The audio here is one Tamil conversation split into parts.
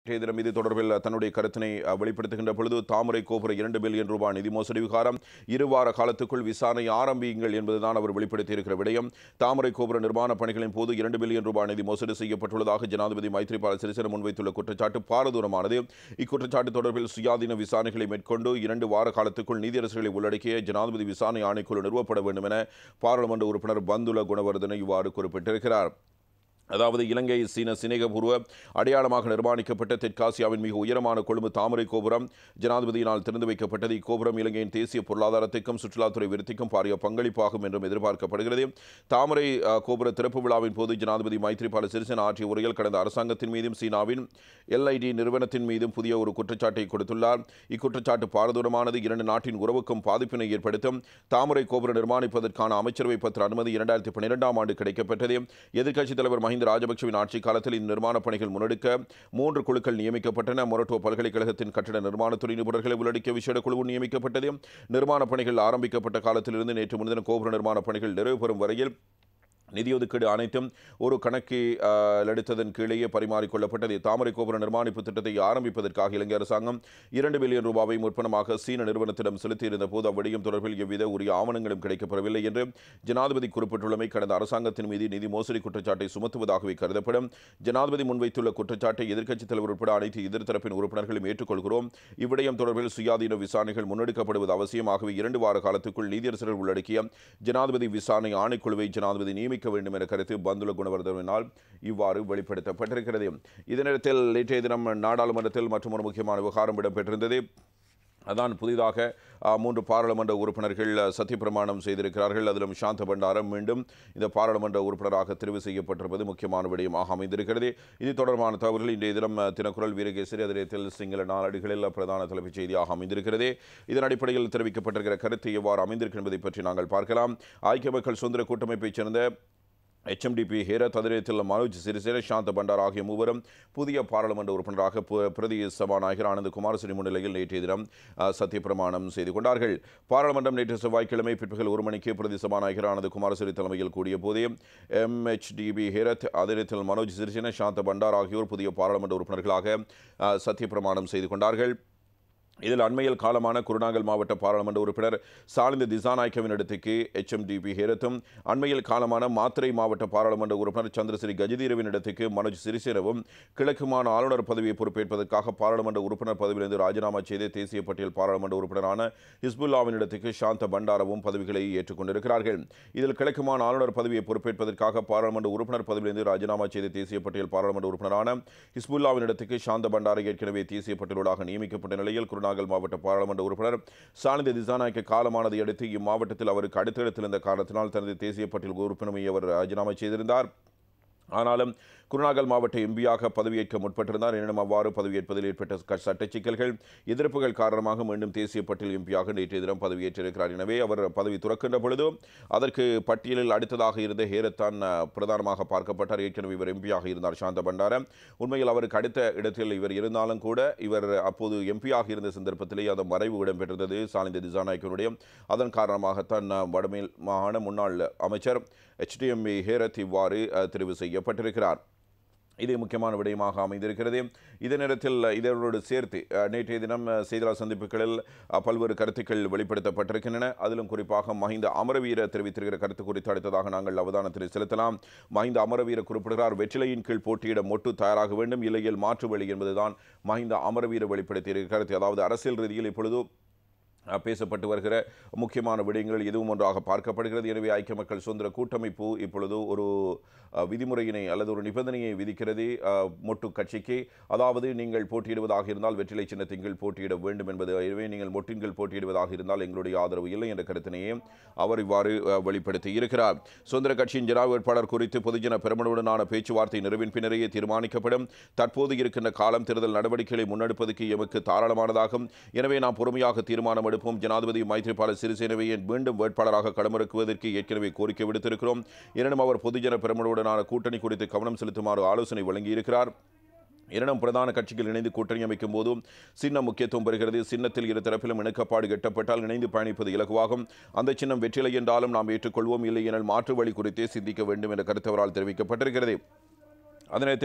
இன்றைய தினம் இது தொடர்பில் தன்னுடைய கருத்தினை அஹ், வெளிப்படுத்துகின்ற பொழுது தாமரை கோபுர இரண்டு பில்லியன் ரூபாய் நிதி மோசடி விகாரம் இருவார காலத்துக்குள் விசாரணை ஆரம்பியுங்கள் என்பதுதான் அவர் வெளிப்படுத்தியிருக்கிற விடயம் தாமரை கோபுர நிர்மாண பணிகளின் போது இரண்டு பில்லியன் ரூபாய் நிதி மோசடி செய்யப்பட்டுள்ளதாக ஜனாதிபதி மைத்ரிபால சிறிசேன முன்வைத்துள்ள குற்றச்சாட்டு பாரதூரமானது இக்குற்றச்சாட்டு தொடர்பில் சுயாதீன விசாரணைகளை மேற்கொண்டு இரண்டு வார காலத்துக்குள் நீதியரசர்களை உள்ளடக்கிய ஜனாதிபதி விசாரணை ஆணைக்குழு நிறுவப்பட வேண்டும் என பாராளுமன்ற உறுப்பினர் பந்துல குணவர்தன இவ்வாறு குறிப்பிட்டிருக்கிறார் அதாவது இலங்கை சீன சிநேகபூர்வ அடையாளமாக நிர்மாணிக்கப்பட்ட தெற்காசியாவின் மிக உயரமான கொழும்பு தாமரை கோபுரம் ஜனாதிபதியினால் திறந்து வைக்கப்பட்டது இக்கோபுரம் இலங்கையின் தேசிய பொருளாதாரத்திற்கும் சுற்றுலாத்துறை விருத்திக்கும் பாரிய பங்களிப்பாகும் என்றும் எதிர்பார்க்கப்படுகிறது தாமரை அஹ், கோபுர திறப்பு விழாவின் போது ஜனாதிபதி மைத்ரிபால சிறிசேன ஆற்றிய உரையில் கடந்த அரசாங்கத்தின் மீதும் சீனாவின் எல்ஐடி நிறுவனத்தின் மீதும் புதிய ஒரு குற்றச்சாட்டை கொடுத்துள்ளார் இக்குற்றச்சாட்டு பாரதூரமானது இரண்டு நாட்டின் உறவுக்கும் பாதிப்பினை ஏற்படுத்தும் தாமரை கோபுரம் நிர்மாணிப்பதற்கான அமைச்சரவை பத்திர அனுமதி இரண்டாயிரத்தி பன்னிரெண்டாம் ஆண்டு கிடைக்கப்பட்டது எதிர்க்கட்சித் தலைவர் மஹிந்த ராஜபக்சவின் ஆட்சி காலத்தில் இந்த நிர்மாணப் பணிகள் முன்னெடுக்க மூன்று குழுக்கள் நியமிக்கப்பட்டன மொரட்டோ பல்கலைக்கழகத்தின் கட்டட நிர்மாணத்துறை நிபுணர்களை உள்ளடக்கிய விசேட குழு நியமிக்கப்பட்டது நிர்மாணப் பணிகள் ஆரம்பிக்கப்பட்ட காலத்திலிருந்து நேற்று முன்தினம் கோபுர நிர்மாணப் பணிகள் நிறைவு பெறும் வரையில் நிதி ஒதுக்கீடு அனைத்தும் ஒரு கணக்கு அஹ், எடுத்ததன் கீழேயே பரிமாறிக்கொள்ளப்பட்டது தாமரை கோபுர நிர்மாணிப்பு திட்டத்தை ஆரம்பிப்பதற்காக இலங்கை அரசாங்கம் இரண்டு பில்லியன் ரூபாவை முற்பணமாக சீன நிறுவனத்திடம் செலுத்தியிருந்த போது அவ்விடயம் தொடர்பில் எவ்வித உரிய ஆவணங்களும் கிடைக்கப்பெறவில்லை என்று ஜனாதிபதி குறிப்பிட்டுள்ளமை கடந்த அரசாங்கத்தின் மீது நிதி மோசடி குற்றச்சாட்டை சுமத்துவதாகவே கருதப்படும் ஜனாதிபதி முன்வைத்துள்ள குற்றச்சாட்டை எதிர்க்கட்சித் தலைவர் உட்பட அனைத்து எதிர்த்தரப்பின் உறுப்பினர்களும் ஏற்றுக்கொள்கிறோம் இவ்விடயம் தொடர்பில் சுயாதீன விசாரணைகள் முன்னெடுக்கப்படுவது அவசியமாகவே இரண்டு வார காலத்துக்குள் நீதியரசர்கள் உள்ளடக்கிய ஜனாதிபதி விசாரணை ஆணைக்குழுவை ஜனாதிபதி நியமிக்க வேண்டும் என கருத்து பந்துல குணவர்தனால் இவ்வாறு வெளிப்படுத்தப்பட்டிருக்கிறது இதே நேரத்தில் நேற்றைய தினம் நாடாளுமன்றத்தில் மற்றும் ஒரு முக்கியமான விவகாரம் இடம்பெற்றிருந்தது அதான் புதிதாக ஆ, மூன்று பாராளுமன்ற உறுப்பினர்கள் அ, சத்தியப்பிரமாணம் செய்திருக்கிறார்கள் அதிலும் சாந்த பண்டாரம் மீண்டும் இந்த பாராளுமன்ற உறுப்பினராக தெரிவு செய்யப்பட்டிருப்பது முக்கியமான விடயமாக அமைந்திருக்கிறது இது தொடர்பான தகவல்கள் இன்றைய தினம் அ, தினக்குரல் வீரகேசரி அதே சிங்கள நாளடிகளில் பிரதான தலைப்புச் செய்தியாக அமைந்திருக்கிறது இதன் அடிப்படையில் தெரிவிக்கப்பட்டிருக்கிற கருத்து எவ்வாறு அமைந்திருக்கு என்பதை பற்றி நாங்கள் பார்க்கலாம் ஐக்கிய மக்கள் சுதந்திர கூட்டமைப்பைச் சேர்ந்த எச்எம்டிபி ஹேரத் அதிரத்தில் மனோஜ் சிறிசேன சாந்த பண்டார் ஆகிய மூவரும் புதிய பாராளுமன்ற உறுப்பினராக பு- பிரதி சபாநாயகர் ஆனந்த் குமாரசிறி முன்னிலையில் நேற்றைய தினம் அஹ், சத்தியப்பிரமாணம் செய்து கொண்டார்கள் பாராளுமன்றம் நேற்று செவ்வாய்க்கிழமை பிற்பகல் ஒரு மணிக்கு பிரதி சபாநாயகர் ஆனந்த் குமாரசிறி தலைமையில் கூடிய போதே எம்ஹெச்டிபி ஹேரத் அதிரத்தில் மனோஜ் சிறிசேன சாந்த பண்டார் ஆகியோர் புதிய பாராளுமன்ற உறுப்பினர்களாக அஹ், சத்தியப்பிரமாணம் செய்து கொண்டார்கள் இதில் அண்மையில் காலமான குருநாகல் மாவட்ட பாராளுமன்ற உறுப்பினர் சாலிந்த திசாநாயக்கவின் இடத்துக்கு எச்எம்டிபி ஹேரத்தும் அண்மையில் காலமான மாத்திரை மாவட்ட பாராளுமன்ற உறுப்பினர் சந்திரசிறி கஜதீரவின் இடத்துக்கு மனோஜ் சிறிசேனவும் கிழக்குமான ஆளுநர் பதவியை பொறுப்பேற்பதற்காக பாராளுமன்ற உறுப்பினர் பதவியிலிருந்து ராஜினாமா செய்து தேசிய பட்டியல் பாராளுமன்ற உறுப்பினரான ஹிஸ்புல்லாவின் இடத்துக்கு சாந்த பண்டாரவும் பதவிகளை ஏற்றுக்கொண்டிருக்கிறார்கள் இதில் கிழக்குமான ஆளுநர் பதவியை பொறுப்பேற்பதற்காக பாராளுமன்ற உறுப்பினர் பதவியிலிருந்து ராஜினாமா செய்து தேசிய பட்டியல் பாராளுமன்ற உறுப்பினரான ஹிஸ்புல்லாவின் இடத்துக்கு சாந்த பண்டாரை ஏற்கனவே தேசிய பட்டியலோடாக நியமிக்கப்பட்ட நிலையில் குருநாகல் மாவட்ட பாராளுமன்ற உறுப்பினர் சாலிந்த திசாநாயக்க காலமானதை அடுத்து இம்மாவட்டத்தில் அவருக்கு அடுத்த இடத்தில் இருந்த காரணத்தினால் தனது தேசிய பட்டியல் உறுப்பினரை அவர் ராஜினாமா செய்திருந்தார் ஆனாலும் குருநாகல் மாவட்ட எம்பியாக பதவியேற்க முற்பட்டிருந்தார் எனினும் அவ்வாறு பதவியேற்பதில் ஏற்பட்ட க- சட்ட சிக்கல்கள் எதிர்ப்புகள் காரணமாக மீண்டும் தேசிய பட்டியல் எம்பியாக நேற்றைய தினம் பதவியேற்றிருக்கிறார் எனவே அவர் பதவி துறக்கின்ற பொழுது அதற்கு பட்டியலில் அடுத்ததாக இருந்த ஹேரத்தான் அஹ், பிரதானமாக பார்க்கப்பட்டார் ஏற்கனவே இவர் எம்பியாக இருந்தார் சாந்த பண்டார உண்மையில் அவருக்கு அடுத்த இடத்தில் இவர் இருந்தாலும் கூட இவர் அப்போது எம்பியாக இருந்த சந்தர்ப்பத்திலே அந்த மறைவு இடம்பெற்றிருந்தது சாலிந்த திசாநாயக்கனுடைய அதன் காரணமாகத்தான் அஹ், வடமேல் மாகாண முன்னாள் அமைச்சர் எச்டிஎம்ஏ ஹேரத் இவ்வாறு அஹ், தெரிவு செய்யப்பட்டிருக்கிறார் இது முக்கியமான விடயமாக அமைந்திருக்கிறது இதே நேரத்தில் இதனோடு சேர்த்து அஹ், நேற்றைய தினம் அஹ், செய்தியாளர் சந்திப்புகளில் அஹ், பல்வேறு கருத்துக்கள் வெளிப்படுத்தப்பட்டிருக்கின்றன அதிலும் குறிப்பாக மஹிந்த அமரவீர தெரிவித்திருக்கிற கருத்து குறித்து அடுத்ததாக நாங்கள் அவதானத்தில் செலுத்தலாம் மஹிந்த அமரவீர குறிப்பிடுகிறார் வெற்றிலையின் கீழ் போட்டியிட மொட்டு தயாராக வேண்டும் இல்லையில் மாற்று வழி என்பதுதான் மஹிந்த அமரவீர வெளிப்படுத்தியிருக்கிற கருத்து அதாவது அரசியல் ரீதியில் இப்பொழுது அஹ், பேசப்பட்டு வருகிற முக்கியமான விடயங்கள் இதுவும் ஒன்றாக பார்க்கப்படுகிறது எனவே ஐக்கிய மக்கள் சுதந்திர கூட்டமைப்பு இப்பொழுது ஒரு அஹ், விதிமுறையினை அல்லது ஒரு நிபந்தனையை விதிக்கிறது அஹ், மொட்டு கட்சிக்கு அதாவது நீங்கள் போட்டியிடுவதாக இருந்தால் வெற்றிலை சின்னத்தின் கீழ் போட்டியிட வேண்டும் என்பது எனவே நீங்கள் மொட்டின் கீழ் போட்டியிடுவதாக இருந்தால் எங்களுடைய ஆதரவு இல்லை என்ற கருத்தினையே அவர் இவ்வாறு அஹ், வெளிப்படுத்தி இருக்கிறார் சுதந்திர கட்சியின் ஜனாதிபதி வேட்பாளர் குறித்து பொதுஜன பெருமனுடனான பேச்சுவார்த்தை நிறைவின் பின்னரே தீர்மானிக்கப்படும் தற்போது இருக்கின்ற காலம் தேர்தல் நடவடிக்கைகளை முன்னெடுப்பதற்கு எமக்கு தாராளமானதாகும் எனவே நாம் பொறுமையாக தீர்மானம் எடுப்போம் ஜனாதிபதி மைத்ரிபால சிறிசேனவையை மீண்டும் வேட்பாளராக களமிறக்குவதற்கு ஏற்கனவே கோரிக்கை விடுத்திருக்கிறோம் எனினும் அவர் பொதுஜன பெருமனுடனான கூட்டணி குறித்து கவனம் செலுத்துமாறு ஆலோசனை வழங்கியிருக்கிறார் இரண்டும் பிரதான கட்சிகள் இணைந்து கூட்டணி அமைக்கும் போதும் சின்னம் முக்கியத்துவம் பெறுகிறது சின்னத்தில் இரு தரப்பிலும் இணக்கப்பாடு எட்டப்பட்டால் இணைந்து பயணிப்பது இலகுவாகும் அந்த சின்னம் வெற்றிலை என்றாலும் நாம் ஏற்றுக்கொள்வோம் இல்லை எனில் மாற்று வழி குறித்தே சிந்திக்க வேண்டும் என்ற கருத்து அவரால் தெரிவிக்கப்பட்டிருக்கிறது அதே நேரத்தில்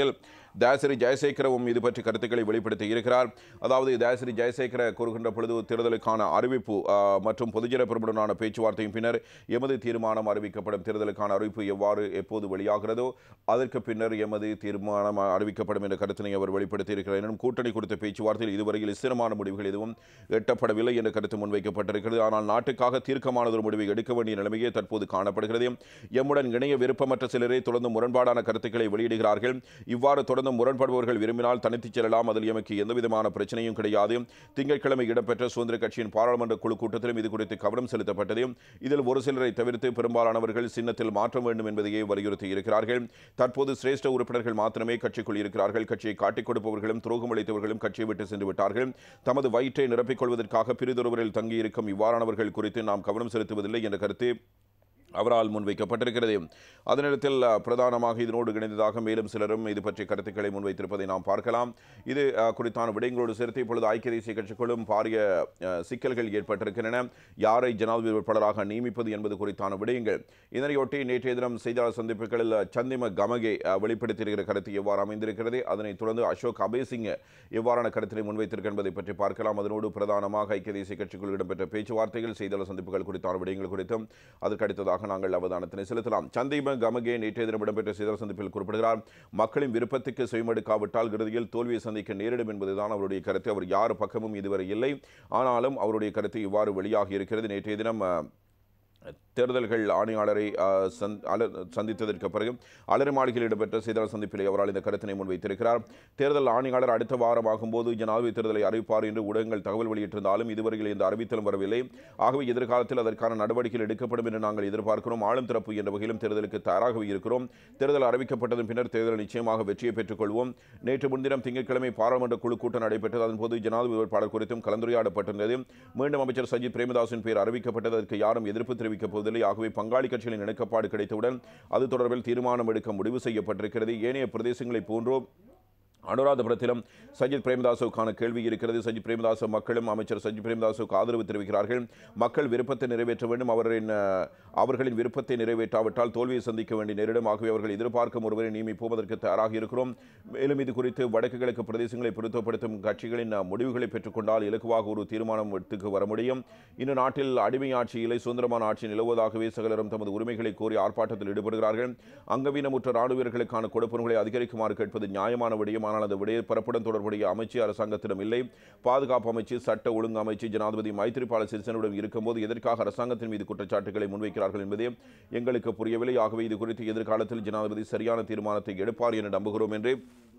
தயாசிரி ஜெயசேகரவும் இது பற்றி கருத்துக்களை வெளிப்படுத்தி இருக்கிறார் அதாவது தயாசிரி ஜெயசேகர கூறுகின்ற பொழுது தேர்தலுக்கான அறிவிப்பு ஆ, மற்றும் பொதுஜன பிரபுடனான பேச்சுவார்த்தையின் பின்னர் எமது தீர்மானம் அறிவிக்கப்படும் தேர்தலுக்கான அறிவிப்பு எவ்வாறு எப்போது வெளியாகிறதோ அதற்கு பின்னர் எமது தீர்மானம் அறிவிக்கப்படும் என்ற கருத்தினை அவர் வெளிப்படுத்தி இருக்கிறார் எனும் கூட்டணி குறித்த பேச்சுவார்த்தையில் இதுவரையில் ஸ்திரமான முடிவுகள் எதுவும் எட்டப்படவில்லை என்ற கருத்து முன்வைக்கப்பட்டிருக்கிறது ஆனால் நாட்டுக்காக தீர்க்கமானதொரு முடிவை எடுக்க வேண்டிய நிலைமையே தற்போது காணப்படுகிறது எம்முடன் இணைய விருப்பமற்ற சிலரே தொடர்ந்து முரண்பாடான கருத்துக்களை வெளியிடுகிறார்கள் இவ்வாறு தொடர்ந்து முரண்படுபவர்கள் விரும்பினால் தனித்துச் செல்லலாம் அதில் எமக்கு எந்தவிதமான பிரச்சனையும் கிடையாது திங்கட்கிழமை இடம்பெற்ற சுதந்திர கட்சியின் பாராளுமன்ற குழு கூட்டத்திலும் இது குறித்து கவனம் செலுத்தப்பட்டது இதில் ஒரு சிலரை தவிர்த்து பெரும்பாலானவர்கள் சின்னத்தில் மாற்றம் வேண்டும் என்பதையே வலியுறுத்தி இருக்கிறார்கள் தற்போது சிரேஷ்ட உறுப்பினர்கள் மாத்திரமே கட்சிக்குள் இருக்கிறார்கள் கட்சியை காட்டிக் கொடுப்பவர்களும் துரோகம் அளித்தவர்களும் கட்சியை விட்டு சென்று விட்டார்கள் தமது வயிற்றை நிரப்பிக் கொள்வதற்காக பிரிதொருவரில் தங்கியிருக்கும் இவ்வாறானவர்கள் குறித்து நாம் கவனம் செலுத்துவதில்லை என்ற கருத்து அவரால் முன்வைக்கப்பட்டிருக்கிறது அதே நேரத்தில் அஹ், பிரதானமாக இதனோடு இணைந்ததாக மேலும் சிலரும் இது பற்றி கருத்துக்களை முன்வைத்திருப்பதை நாம் பார்க்கலாம் இது அஹ், குறித்தான விடயங்களோடு சேர்த்து இப்பொழுது ஐக்கிய தேசிய கட்சிக்குள்ளும் பாரிய அஹ், சிக்கல்கள் ஏற்பட்டிருக்கின்றன யாரை ஜனாதிபதி வேட்பாளராக நியமிப்பது என்பது குறித்தான விடயங்கள் இதனையொட்டி நேற்றைய தினம் செய்தியாளர் சந்திப்புகளில் சந்திம கமகே அஹ், வெளிப்படுத்தியிருக்கிற கருத்து எவ்வாறு அமைந்திருக்கிறது அதனைத் தொடர்ந்து அசோக் அபேசிங் எவ்வாறான கருத்தினை முன்வைத்திருக்க என்பதை பற்றி பார்க்கலாம் அதனோடு பிரதானமாக ஐக்கிய தேசிய கட்சிக்குள் இடம்பெற்ற பேச்சுவார்த்தைகள் செய்தியாளர் சந்திப்புகள் குறித்தான விடயங்கள் குறித்தும் அதற்கு அடுத்ததாக நாங்கள் அவதானத்தினை செலுத்தலாம் சந்தீப கமகே நேற்றைய தினம் இடம்பெற்ற செய்தியாளர் சந்திப்பில் குறிப்பிடுகிறார் மக்களின் விருப்பத்துக்கு செவிமடுக்காவிட்டால் இறுதியில் தோல்வியை சந்திக்க நேரிடும் என்பதுதான் அவருடைய கருத்து அவர் யார் பக்கமும் இதுவரை இல்லை ஆனாலும் அவருடைய கருத்து இவ்வாறு வெளியாகி இருக்கிறது நேற்றைய தினம் அஹ், தேர்தல்கள் ஆணையாளரை அஹ், சந்த்- அல- சந்தித்ததற்கு பிறகு அலரி மாளிகையில் இடம்பெற்ற செய்தியாளர் சந்திப்பிலே அவரால் இந்த கருத்தினை முன்வைத்திருக்கிறார் தேர்தல் ஆணையாளர் அடுத்த வாரம் ஆகும்போது ஜனாதிபதி தேர்தலை அறிவிப்பார் என்று ஊடகங்கள் தகவல் வெளியிட்டிருந்தாலும் இதுவரையில் இந்த அறிவித்தலும் வரவில்லை ஆகவே எதிர்காலத்தில் அதற்கான நடவடிக்கைகள் எடுக்கப்படும் என்று நாங்கள் எதிர்பார்க்கிறோம் ஆளும் தரப்பு என்ற வகையிலும் தேர்தலுக்கு தயாராக இருக்கிறோம் தேர்தல் அறிவிக்கப்பட்டதன் பின்னர் தேர்தல் நிச்சயமாக வெற்றியை பெற்றுக் கொள்வோம் நேற்று முன்தினம் திங்கட்கிழமை பாராளுமன்ற குழு கூட்டம் நடைபெற்றது அதன்போது ஜனாதிபதி வேட்பாளர் குறித்தும் கலந்துரையாடப்பட்டிருந்தது மீண்டும் அமைச்சர் சஜித் பிரேமதாசின் பெயர் அறிவிக்கப்பட்டது அதற்கு யாரும் எதிர்ப்பு தெரிவிக்கப் போவதில்லை ஆகவே பங்காளி கட்சிகளின் இணக்கப்பாடு கிடைத்தவுடன் அது தொடர்பில் தீர்மானம் எடுக்க முடிவு செய்யப்பட்டிருக்கிறது ஏனைய பிரதேசங்களைப் போன்றோ அனுராதபுரத்திலும் சஜித் பிரேமதாசுக்கான கேள்வி இருக்கிறது சஜித் பிரேமதாச மக்களும் அமைச்சர் சஜித் பிரேமதாசுக்கு ஆதரவு தெரிவிக்கிறார்கள் மக்கள் விருப்பத்தை நிறைவேற்ற வேண்டும் அவரின் அஹ், அவர்களின் விருப்பத்தை நிறைவேற்றாவிட்டால் தோல்வியை சந்திக்க வேண்டிய நேரிடும் ஆகவே அவர்கள் எதிர்பார்க்கும் ஒருவரை நியமிப்போம் அதற்கு தயாராக இருக்கிறோம் மேலும் இது குறித்து வடக்கு கிழக்கு பிரதேசங்களை பொருத்தப்படுத்தும் கட்சிகளின் அஹ், முடிவுகளை பெற்றுக்கொண்டால் இலகுவாக ஒரு தீர்மானம் எடுத்துக்கு வர முடியும் இந்த நாட்டில் அடிமை ஆட்சி இல்லை சுதந்திரமான ஆட்சி நிலவுவதாகவே சகலரும் தமது உரிமைகளை கோரி ஆர்ப்பாட்டத்தில் ஈடுபடுகிறார்கள் அங்கவீனமுற்ற ராணுவ வீரர்களுக்கான கொடுப்பனங்களை அதிகரிக்குமாறு கேட்பது நியாயமான விடயம் ஆனால் அந்த விடய பரப்புடன் தொடர்புடைய அமைச்சு அரசாங்கத்திடம் இல்லை பாதுகாப்பு அமைச்சு சட்ட ஒழுங்கு அமைச்சு ஜனாதிபதி மைத்திரிபால சிறிசேனவிடம் இருக்கும்போது எதற்காக அரசாங்கத்தின் மீது குற்றச்சாட்டுகளை முன்வைக்கிறார்கள் என்பதே எங்களுக்கு புரியவில்லை ஆகவே இது குறித்து எதிர்காலத்தில் ஜனாதிபதி சரியான தீர்மானத்தை எடுப்பார் என நம்புகிறோம் என்று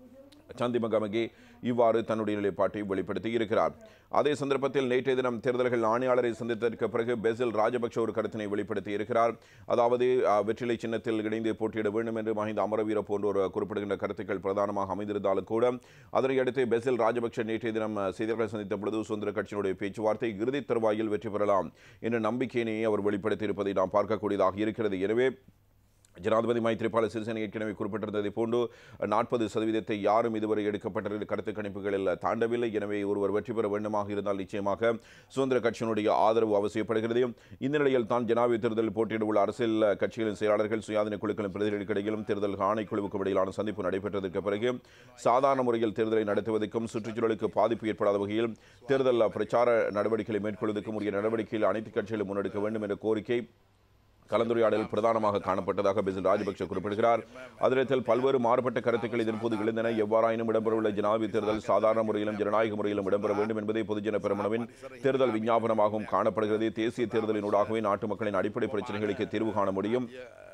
சந்திமகமகே இவ்வாறு தன்னுடைய நிலைப்பாட்டை வெளிப்படுத்தி இருக்கிறார் அதே சந்தர்ப்பத்தில் நேற்றைய தினம் தேர்தல்கள் ஆணையாளரை சந்தித்ததற்கு பிறகு பெசில் ராஜபக்ஷ ஒரு கருத்தினை வெளிப்படுத்தி இருக்கிறார் அதாவது அஹ், வெற்றிலை சின்னத்தில் இணைந்து போட்டியிட வேண்டும் என்று மஹிந்த அமரவீர போன்றோர் குறிப்பிடுகின்ற கருத்துக்கள் பிரதானமாக அமைந்திருந்தாலும் கூட அதனை அடுத்து பெசில் ராஜபக்ஷ நேற்றைய தினம் அஹ், செய்தியாளர்களை சந்தித்த பொழுது சுதந்திர கட்சியினுடைய பேச்சுவார்த்தை இறுதித் தருவாயில் வெற்றி பெறலாம் என்ற நம்பிக்கையினையே அவர் வெளிப்படுத்தி இருப்பதை நாம் பார்க்கக்கூடியதாக இருக்கிறது எனவே ஜனாதிபதி மைத்ரிபால சிறிசேன ஏற்கனவே குறிப்பிட்டிருந்ததை போன்று நாற்பது சதவீதத்தை யாரும் இதுவரை எடுக்கப்பட்ட கருத்து கணிப்புகளில் தாண்டவில்லை எனவே ஒருவர் வெற்றி பெற வேண்டுமாக இருந்தால் நிச்சயமாக சுதந்திர கட்சியினுடைய ஆதரவு அவசியப்படுகிறது இந்த நிலையில் தான் ஜனாதிபதி தேர்தலில் போட்டியிட உள்ள அரசியல் கட்சிகளின் செயலாளர்கள் சுயாதீன குழுக்களின் பிரதிநிதிகளிடையிலும் தேர்தல் ஆணைக்குழுவுக்கும் இடையிலான சந்திப்பு நடைபெற்றதற்கு பிறகு சாதாரண முறையில் தேர்தலை நடத்துவதற்கும் சுற்றுச்சூழலுக்கு பாதிப்பு ஏற்படாத வகையில் தேர்தல் பிரச்சார நடவடிக்கைகளை மேற்கொள்வதற்கும் உரிய நடவடிக்கையில் அனைத்து கட்சிகளும் முன்னெடுக்க வேண்டும் என்ற கோரிக்கை கலந்துரையாடலில் பிரதானமாக காணப்பட்டதாக பெசில் ராஜபக்ஷ குறிப்பிடுகிறார் அதிரத்தில் பல்வேறு மாறுபட்ட கருத்துக்கள் இதன்போது எழுந்தன எவ்வாறாயினும் இடம்பெறவுள்ள ஜனாதிபதி தேர்தல் சாதாரண முறையிலும் ஜனநாயக முறையிலும் இடம்பெற வேண்டும் என்பதே பொதுஜன பெருமனவின் தேர்தல் விஞ்ஞாபனமாகவும் காணப்படுகிறது தேசிய தேர்தலினூடாகவே நாட்டு மக்களின் அடிப்படை பிரச்சனைகளுக்கு தீர்வு காண முடியும்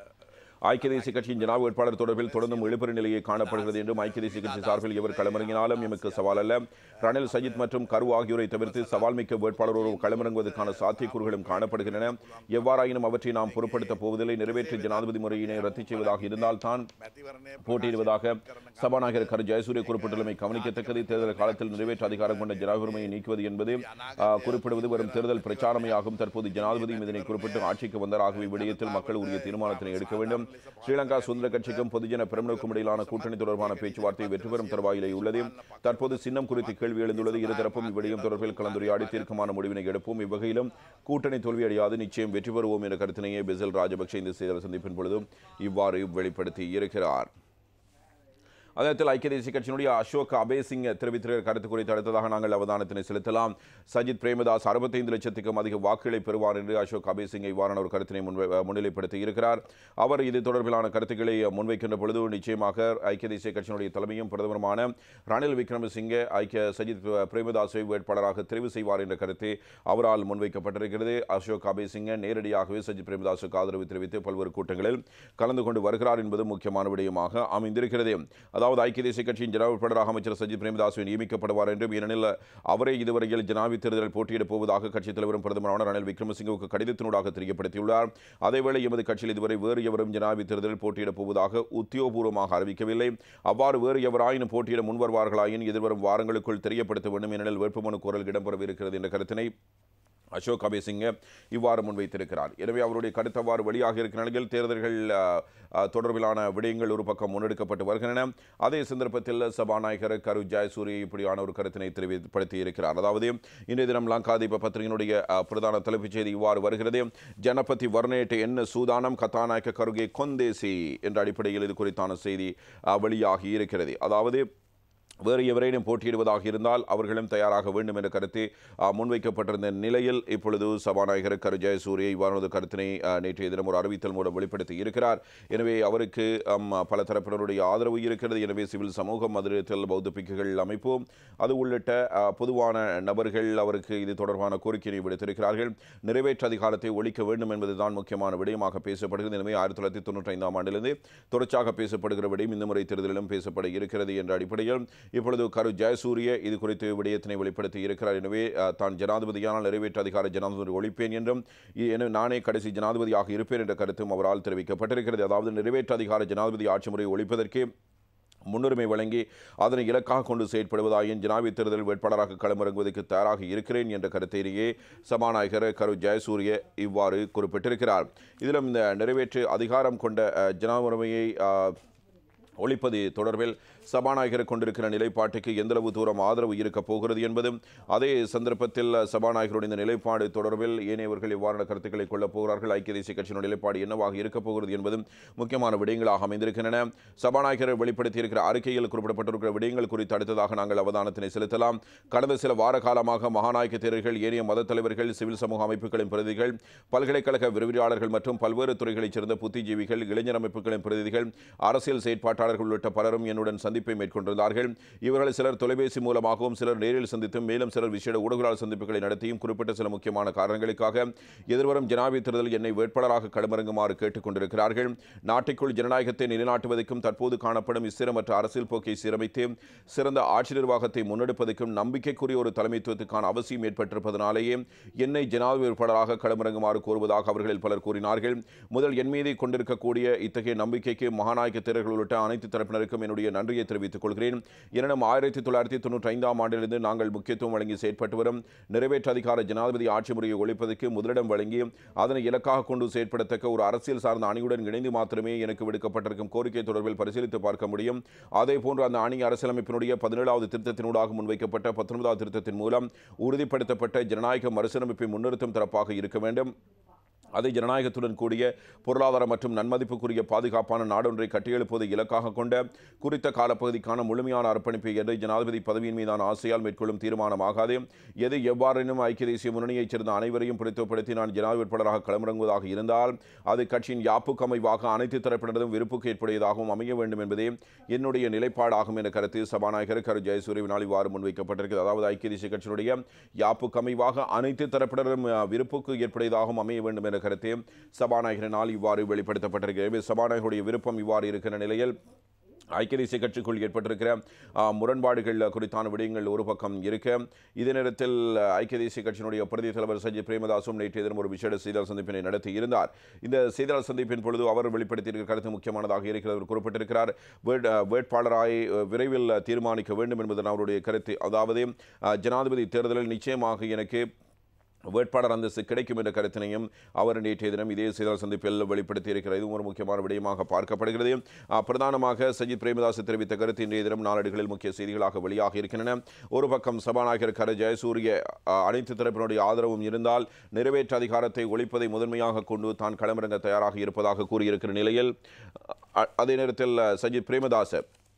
ஐக்கிய தேசிய கட்சியின் ஜனாப் வேட்பாளர் தொடர்பில் தொடர்ந்தும் எழுப்பறி நிலையை காணப்படுகிறது என்றும் ஐக்கிய தேசிய கட்சி சார்பில் எவர் களமிறங்கினாலும் எமக்கு சவால் அல்ல ரணில் சஜித் மற்றும் கரு ஆகியோரை தவிர்த்து சவால் மிக்க வேட்பாளர் ஒரு களமிறங்குவதற்கான சாத்தியக்கூறுகளும் காணப்படுகின்றன எவ்வாறாயினும் அவற்றை நாம் பொருட்படுத்தப் போவதில்லை நிறைவேற்று ஜனாதிபதி முறையினை ரத்து செய்வதாக இருந்தால்தான் போட்டியிடுவதாக சபாநாயகர் கரு ஜெயசூரிய குறிப்பிட்டுள்ளமை கவனிக்கத்தக்கது தேர்தல் காலத்தில் நிறைவேற்று அதிகாரம் கொண்ட ஜனாதிபதியை நீக்குவது என்பது ஆ, குறிப்பிடுவது வரும் தேர்தல் பிரச்சாரமையாகும் தற்போது ஜனாதிபதி இதனை குறிப்பிட்டு ஆட்சிக்கு வந்தார் ஆகவே விடயத்தில் மக்கள் உரிய தீர்மானத்தினை எடுக்க வேண்டும் ஸ்ரீலங்கா சுதந்திர கட்சிக்கும் பொதுஜன பிரமுனருக்கும் இடையிலான கூட்டணி தொடர்பான பேச்சுவார்த்தை வெற்றி பெறும் தருவாயிலே உள்ளது தற்போது சின்னம் குறித்து கேள்வி எழுந்துள்ளது இருதரப்பும் இவ்விடயம் தொடர்பில் கலந்துரையாடி தீர்க்கமான முடிவினை எடுப்போம் இவ்வகையிலும் கூட்டணி தோல்வியடையாது நிச்சயம் வெற்றி பெறுவோம் என்ற கருத்தினையே பெசில் ராஜபக்ஷ இந்த செய்தியாளர் சந்திப்பின் பொழுது இவ்வாறு வெளிப்படுத்தி இருக்கிறார் அதே நேரத்தில் ஐக்கிய தேசிய கட்சியினுடைய அசோக் அபேசிங் தெரிவித்திருக்கிற கருத்து குறித்து அடுத்ததாக நாங்கள் அவதானத்தினை செலுத்தலாம் சஜித் பிரேமதாஸ் அறுபத்தைந்து லட்சத்துக்கும் அதிக வாக்குகளை பெறுவார் என்று அசோக் அபேசிங் இவ்வாறான ஒரு கருத்தினை முன்வை முன்னிலைப்படுத்தி இருக்கிறார் அவர் இது தொடர்பிலான கருத்துக்களை முன்வைக்கின்ற பொழுது நிச்சயமாக ஐக்கிய தேசிய கட்சியினுடைய தலைமையும் பிரதமருமான ரணில் விக்ரமசிங்கே ஐக்கிய சஜித் பிரேமதாஸை வேட்பாளராக தெரிவு செய்வார் என்ற கருத்து அவரால் முன்வைக்கப்பட்டிருக்கிறது அசோக் அபேசிங்க நேரடியாகவே சஜித் பிரேமதாஸுக்கு ஆதரவு தெரிவித்து பல்வேறு கூட்டங்களில் கலந்து கொண்டு வருகிறார் என்பது முக்கியமான விடயமாக அமைந்திருக்கிறது அதாவது ஐக்கிய தேசிய கட்சியின் ஜனாதிபதி வேட்பாளராக அமைச்சர் சஜித் பிரேமதாஸ் நியமிக்கப்படுவார் என்றும் ஏனெனில் அவரே இதுவரையில் ஜனாதிபதி தேர்தலில் போட்டியிடப் போவதாக கட்சித் தலைவரும் பிரதமரான ரணில் விக்ரமசிங்கவுக்கு கடிதத்தினூடாக தெரியப்படுத்தியுள்ளார் அதேவேளை எமது கட்சியில் இதுவரை வேறு எவரும் ஜனாதிபதி தேர்தலில் போட்டியிடப் போவதாக உத்தியோகபூர்வமாக அறிவிக்கவில்லை அவ்வாறு வேறு எவராயினும் போட்டியிட முன்வருவார்களாயின் எதிர்வரும் வாரங்களுக்குள் தெரியப்படுத்த வேண்டும் ஏனெனில் வேட்புமனு கோரல் இடம்பெறவிருக்கிறது என்ற கருத்தினை அசோக் அபேசிங்க இவ்வாறு முன்வைத்திருக்கிறார் எனவே அவருடைய கருத்து அவ்வாறு வெளியாக இருக்கிற நிலையில் தேர்தல்கள் அஹ், அஹ், தொடர்பிலான விடயங்கள் ஒரு பக்கம் முன்னெடுக்கப்பட்டு வருகின்றன அதே சந்தர்ப்பத்தில் சபாநாயகர் கரு ஜெயசூரிய இப்படியான ஒரு கருத்தினை தெரிவிப்படுத்தி இருக்கிறார் அதாவது இன்றைய தினம் லங்காதீப பத்திரிகையினுடைய அஹ், பிரதான தலைப்புச் செய்தி இவ்வாறு வருகிறது ஜனபதி வர்ணேட் என்ன சூதானம் கதாநாயக்க கருகே கொந்தேசி என்ற அடிப்படையில் இது குறித்தான செய்தி அஹ், வெளியாகி இருக்கிறது அதாவது வேறு எவரேனும் போட்டியிடுவதாக இருந்தால் அவர்களும் தயாராக வேண்டும் என்ற கருத்து ஆ, முன்வைக்கப்பட்டிருந்த நிலையில் இப்பொழுது சபாநாயகர் கரு ஜெயசூரிய இவ்வாறான கருத்தினை ஆ, நேற்றைய தினம் ஒரு அறிவித்தல் மூலம் வெளிப்படுத்தி இருக்கிறார் எனவே அவருக்கு அம், பல தரப்பினருடைய ஆதரவு இருக்கிறது எனவே சிவில் சமூகம் மதுரத்தில் பௌத்த பிக்குகள் அமைப்பு அது உள்ளிட்ட ஆ, பொதுவான நபர்கள் அவருக்கு இது தொடர்பான கோரிக்கையை விடுத்திருக்கிறார்கள் நிறைவேற்று அதிகாரத்தை ஒழிக்க வேண்டும் என்பதுதான் முக்கியமான விடயமாக பேசப்படுகிறது எனவே ஆயிரத்தி தொள்ளாயிரத்தி தொண்ணூற்றி ஐந்தாம் ஆண்டிலிருந்து தொடர்ச்சியாக பேசப்படுகிற விடயம் இந்த முறை தேர்தலிலும் பேசப்பட இருக்கிறது என்ற அடிப்படையில் இப்பொழுது கரு ஜெயசூரிய இது குறித்து விடயத்தினை வெளிப்படுத்தி இருக்கிறார் எனவே அஹ், தான் ஜனாதிபதியானால் நிறைவேற்று அதிகார ஜனாதிபதி ஒழிப்பேன் என்றும் இ- என நானே கடைசி ஜனாதிபதியாக இருப்பேன் என்ற கருத்தும் அவரால் தெரிவிக்கப்பட்டிருக்கிறது அதாவது நிறைவேற்று அதிகார ஜனாதிபதி ஆட்சி முறையை ஒழிப்பதற்கு முன்னுரிமை வழங்கி அதனை இலக்காக கொண்டு செயற்படுவதாயின் ஜனாதிபதி தேர்தல் வேட்பாளராக களமிறங்குவதற்கு தயாராக இருக்கிறேன் என்ற கருத்திலேயே சபாநாயகர் கரு ஜெயசூரிய இவ்வாறு குறிப்பிட்டிருக்கிறார் இதிலும் இந்த நிறைவேற்று அதிகாரம் கொண்ட அஹ், ஜனாதிபதியை அஹ், ஒழிப்பது தொடர்பில் சபாநாயகர் கொண்டிருக்கிற நிலைப்பாட்டுக்கு எந்தளவு தூரம் ஆதரவு இருக்கப் போகிறது என்பதும் அதே சந்தர்ப்பத்தில் சபாநாயகருடைய இந்த நிலைப்பாடு தொடர்பில் ஏனையவர்கள் எவ்வாறான கருத்துக்களை கொள்ளப் போகிறார்கள் ஐக்கிய தேசிய கட்சியினுடைய நிலைப்பாடு என்னவாக இருக்கப் போகிறது என்பதும் முக்கியமான விடயங்களாக அமைந்திருக்கின்றன சபாநாயகர் வெளிப்படுத்தியிருக்கிற அறிக்கையில் குறிப்பிடப்பட்டிருக்கிற விடயங்கள் குறித்து அடுத்ததாக நாங்கள் அவதானத்தினை செலுத்தலாம் கடந்த சில வார காலமாக மகாநாயக தேரர்கள் ஏனைய மத தலைவர்கள் சிவில் சமூக அமைப்புகளின் பிரதிநிதிகள் பல்கலைக்கழக விரிவியாளர்கள் மற்றும் பல்வேறு துறைகளைச் சேர்ந்த புத்திஜீவிகள் இளைஞர் அமைப்புகளின் பிரதிநிதிகள் அரசியல் செயற்பாட்டாளர்கள் உள்ளிட்ட பலரும் என்னுடன் சந்திப்பை மேற்கொண்டிருந்தார்கள் இவர்கள் சிலர் தொலைபேசி மூலமாகவும் சிலர் நேரில் சந்தித்தும் மேலும் சிலர் விசேட ஊடகங்களால் சந்திப்புகளை நடத்தியும் குறிப்பிட்ட சில முக்கியமான காரணங்களுக்காக எதிர்வரும் ஜனாதிபதி தேர்தலில் என்னை வேட்பாளராக களமிறங்குமாறு கேட்டுக் கொண்டிருக்கிறார்கள் நாட்டிற்குள் ஜனநாயகத்தை நிலைநாட்டுவதற்கும் தற்போது காணப்படும் இஸ்திரமற்ற அரசியல் போக்கை சீரமைத்து சிறந்த ஆட்சி நிர்வாகத்தை முன்னெடுப்பதற்கும் நம்பிக்கைக்குரிய ஒரு தலைமைத்துவத்துக்கான அவசியம் ஏற்பட்டிருப்பதனாலேயே என்னை ஜனாதிபதி வேட்பாளராக களமிறங்குமாறு கோருவதாக அவர்களில் பலர் கூறினார்கள் முதல் என் மீது கொண்டிருக்கக்கூடிய இத்தகைய நம்பிக்கைக்கு மகாநாயக தேரர்கள் உள்ளிட்ட அனைத்து தரப்பினருக்கும் என்னுடைய நன்றியை தெரிவித்துக் கொள்கிறேன் எனினும் ஆயிரத்தி தொள்ளாயிரத்தி தொண்ணூற்றி ஐந்தாம் ஆண்டிலிருந்து நாங்கள் முக்கியத்துவம் வழங்கி செயற்பட்டு வரும் நிறைவேற்று அதிகார ஜனாதிபதி ஆட்சி முறையை ஒழிப்பதற்கு முதலிடம் வழங்கி அதனை இலக்காக கொண்டு செயற்படத்தக்க ஒரு அரசியல் சார்ந்த அணியுடன் இணைந்து மாத்திரமே எனக்கு விடுக்கப்பட்டிருக்கும் கோரிக்கை தொடர்பில் பரிசீலித்து பார்க்க முடியும் அதே போன்று அந்த அணி அரசியலமைப்பினுடைய பதினேழாவது திருத்தத்தினூடாக முன்வைக்கப்பட்ட பத்தொன்பதாவது திருத்தத்தின் மூலம் உறுதிப்படுத்தப்பட்ட ஜனநாயக மறுசீரமைப்பை முன்னிறுத்தும் தரப்பாக இருக்க வேண்டும் அதை ஜனநாயகத்துடன் கூடிய பொருளாதார மற்றும் நன்மதிப்புக்குரிய பாதுகாப்பான நாடொன்றை கட்டியெழுப்புவதை இலக்காக கொண்ட குறித்த காலப்பகுதிக்கான முழுமையான அர்ப்பணிப்பு என்று ஜனாதிபதி பதவியின் மீதான ஆசையால் மேற்கொள்ளும் தீர்மானமாகாது எது எவ்வாறெனும் ஐக்கிய தேசிய முன்னணியைச் சேர்ந்த அனைவரையும் பிடித்துப்படுத்தி நான் ஜனாதிபதி வேட்பாளராக களமிறங்குவதாக இருந்தால் அது கட்சியின் யாப்புக்கு அமைவாக அனைத்து தரப்பினரும் விருப்புக்கு ஏற்புடையதாகவும் அமைய வேண்டும் என்பதே என்னுடைய நிலைப்பாடாகும் என கருத்து சபாநாயகர் கரு ஜெயசூரியவினால் இவ்வாறு முன்வைக்கப்பட்டிருக்கிறது அதாவது ஐக்கிய தேசிய கட்சியினுடைய யாப்புக்கு அமைவாக அனைத்து தரப்பினரும் அஹ், விருப்புக்கு ஏற்புடையதாகவும் அமைய வேண்டும் என்ற கருத்து சபாநாயகரினால் இவ்வாறு வெளிப்படுத்தப்பட்டிருக்கிறது சபாநாயகருடைய விருப்பம் இவ்வாறு இருக்கிற நிலையில் ஐக்கிய தேசிய கட்சிக்குள் ஏற்பட்டிருக்கிற ஆ, முரண்பாடுகள் குறித்தான விடயங்கள் ஒரு பக்கம் இருக்க இதே நேரத்தில் ஐக்கிய தேசிய கட்சியினுடைய பிரதி தலைவர் சஜித் பிரேமதாசும் நேற்றைய தினம் ஒரு விசேட செய்தியாளர் சந்திப்பினை நடத்தி இருந்தார் இந்த செய்தியாளர் சந்திப்பின் பொழுது அவர் வெளிப்படுத்தியிருக்கிற கருத்து முக்கியமானதாக இருக்கிறது அவர் குறிப்பிட்டிருக்கிறார் வேட்- வேட்பாளராய் விரைவில் தீர்மானிக்க வேண்டும் என்பது அவருடைய கருத்து அதாவது ஆ, ஜனாதிபதி தேர்தலில் நிச்சயமாக எனக்கு வேட்பாளர் அந்தஸ்து கிடைக்கும் என்ற கருத்தினையும் அவர் நேற்றைய தினம் இதே செய்தியாளர் சந்திப்பில் வெளிப்படுத்தி இருக்கிறது இதுவும் ஒரு முக்கியமான விடயமாக பார்க்கப்படுகிறது ஆ, பிரதானமாக சஜித் பிரேமதாஸ் தெரிவித்த கருத்து இன்றைய தினம் நாளேடுகளில் முக்கிய செய்திகளாக வெளியாக இருக்கின்றன ஒரு பக்கம் சபாநாயகர் கர ஜெயசூரிய ஆ, அனைத்து தரப்பினுடைய ஆதரவும் இருந்தால் நிறைவேற்று அதிகாரத்தை ஒழிப்பதை முதன்மையாக கொண்டு தான் களமிறங்க தயாராக இருப்பதாக கூறியிருக்கிற நிலையில் அ- அதே நேரத்தில் சஜித் பிரேமதாஸ்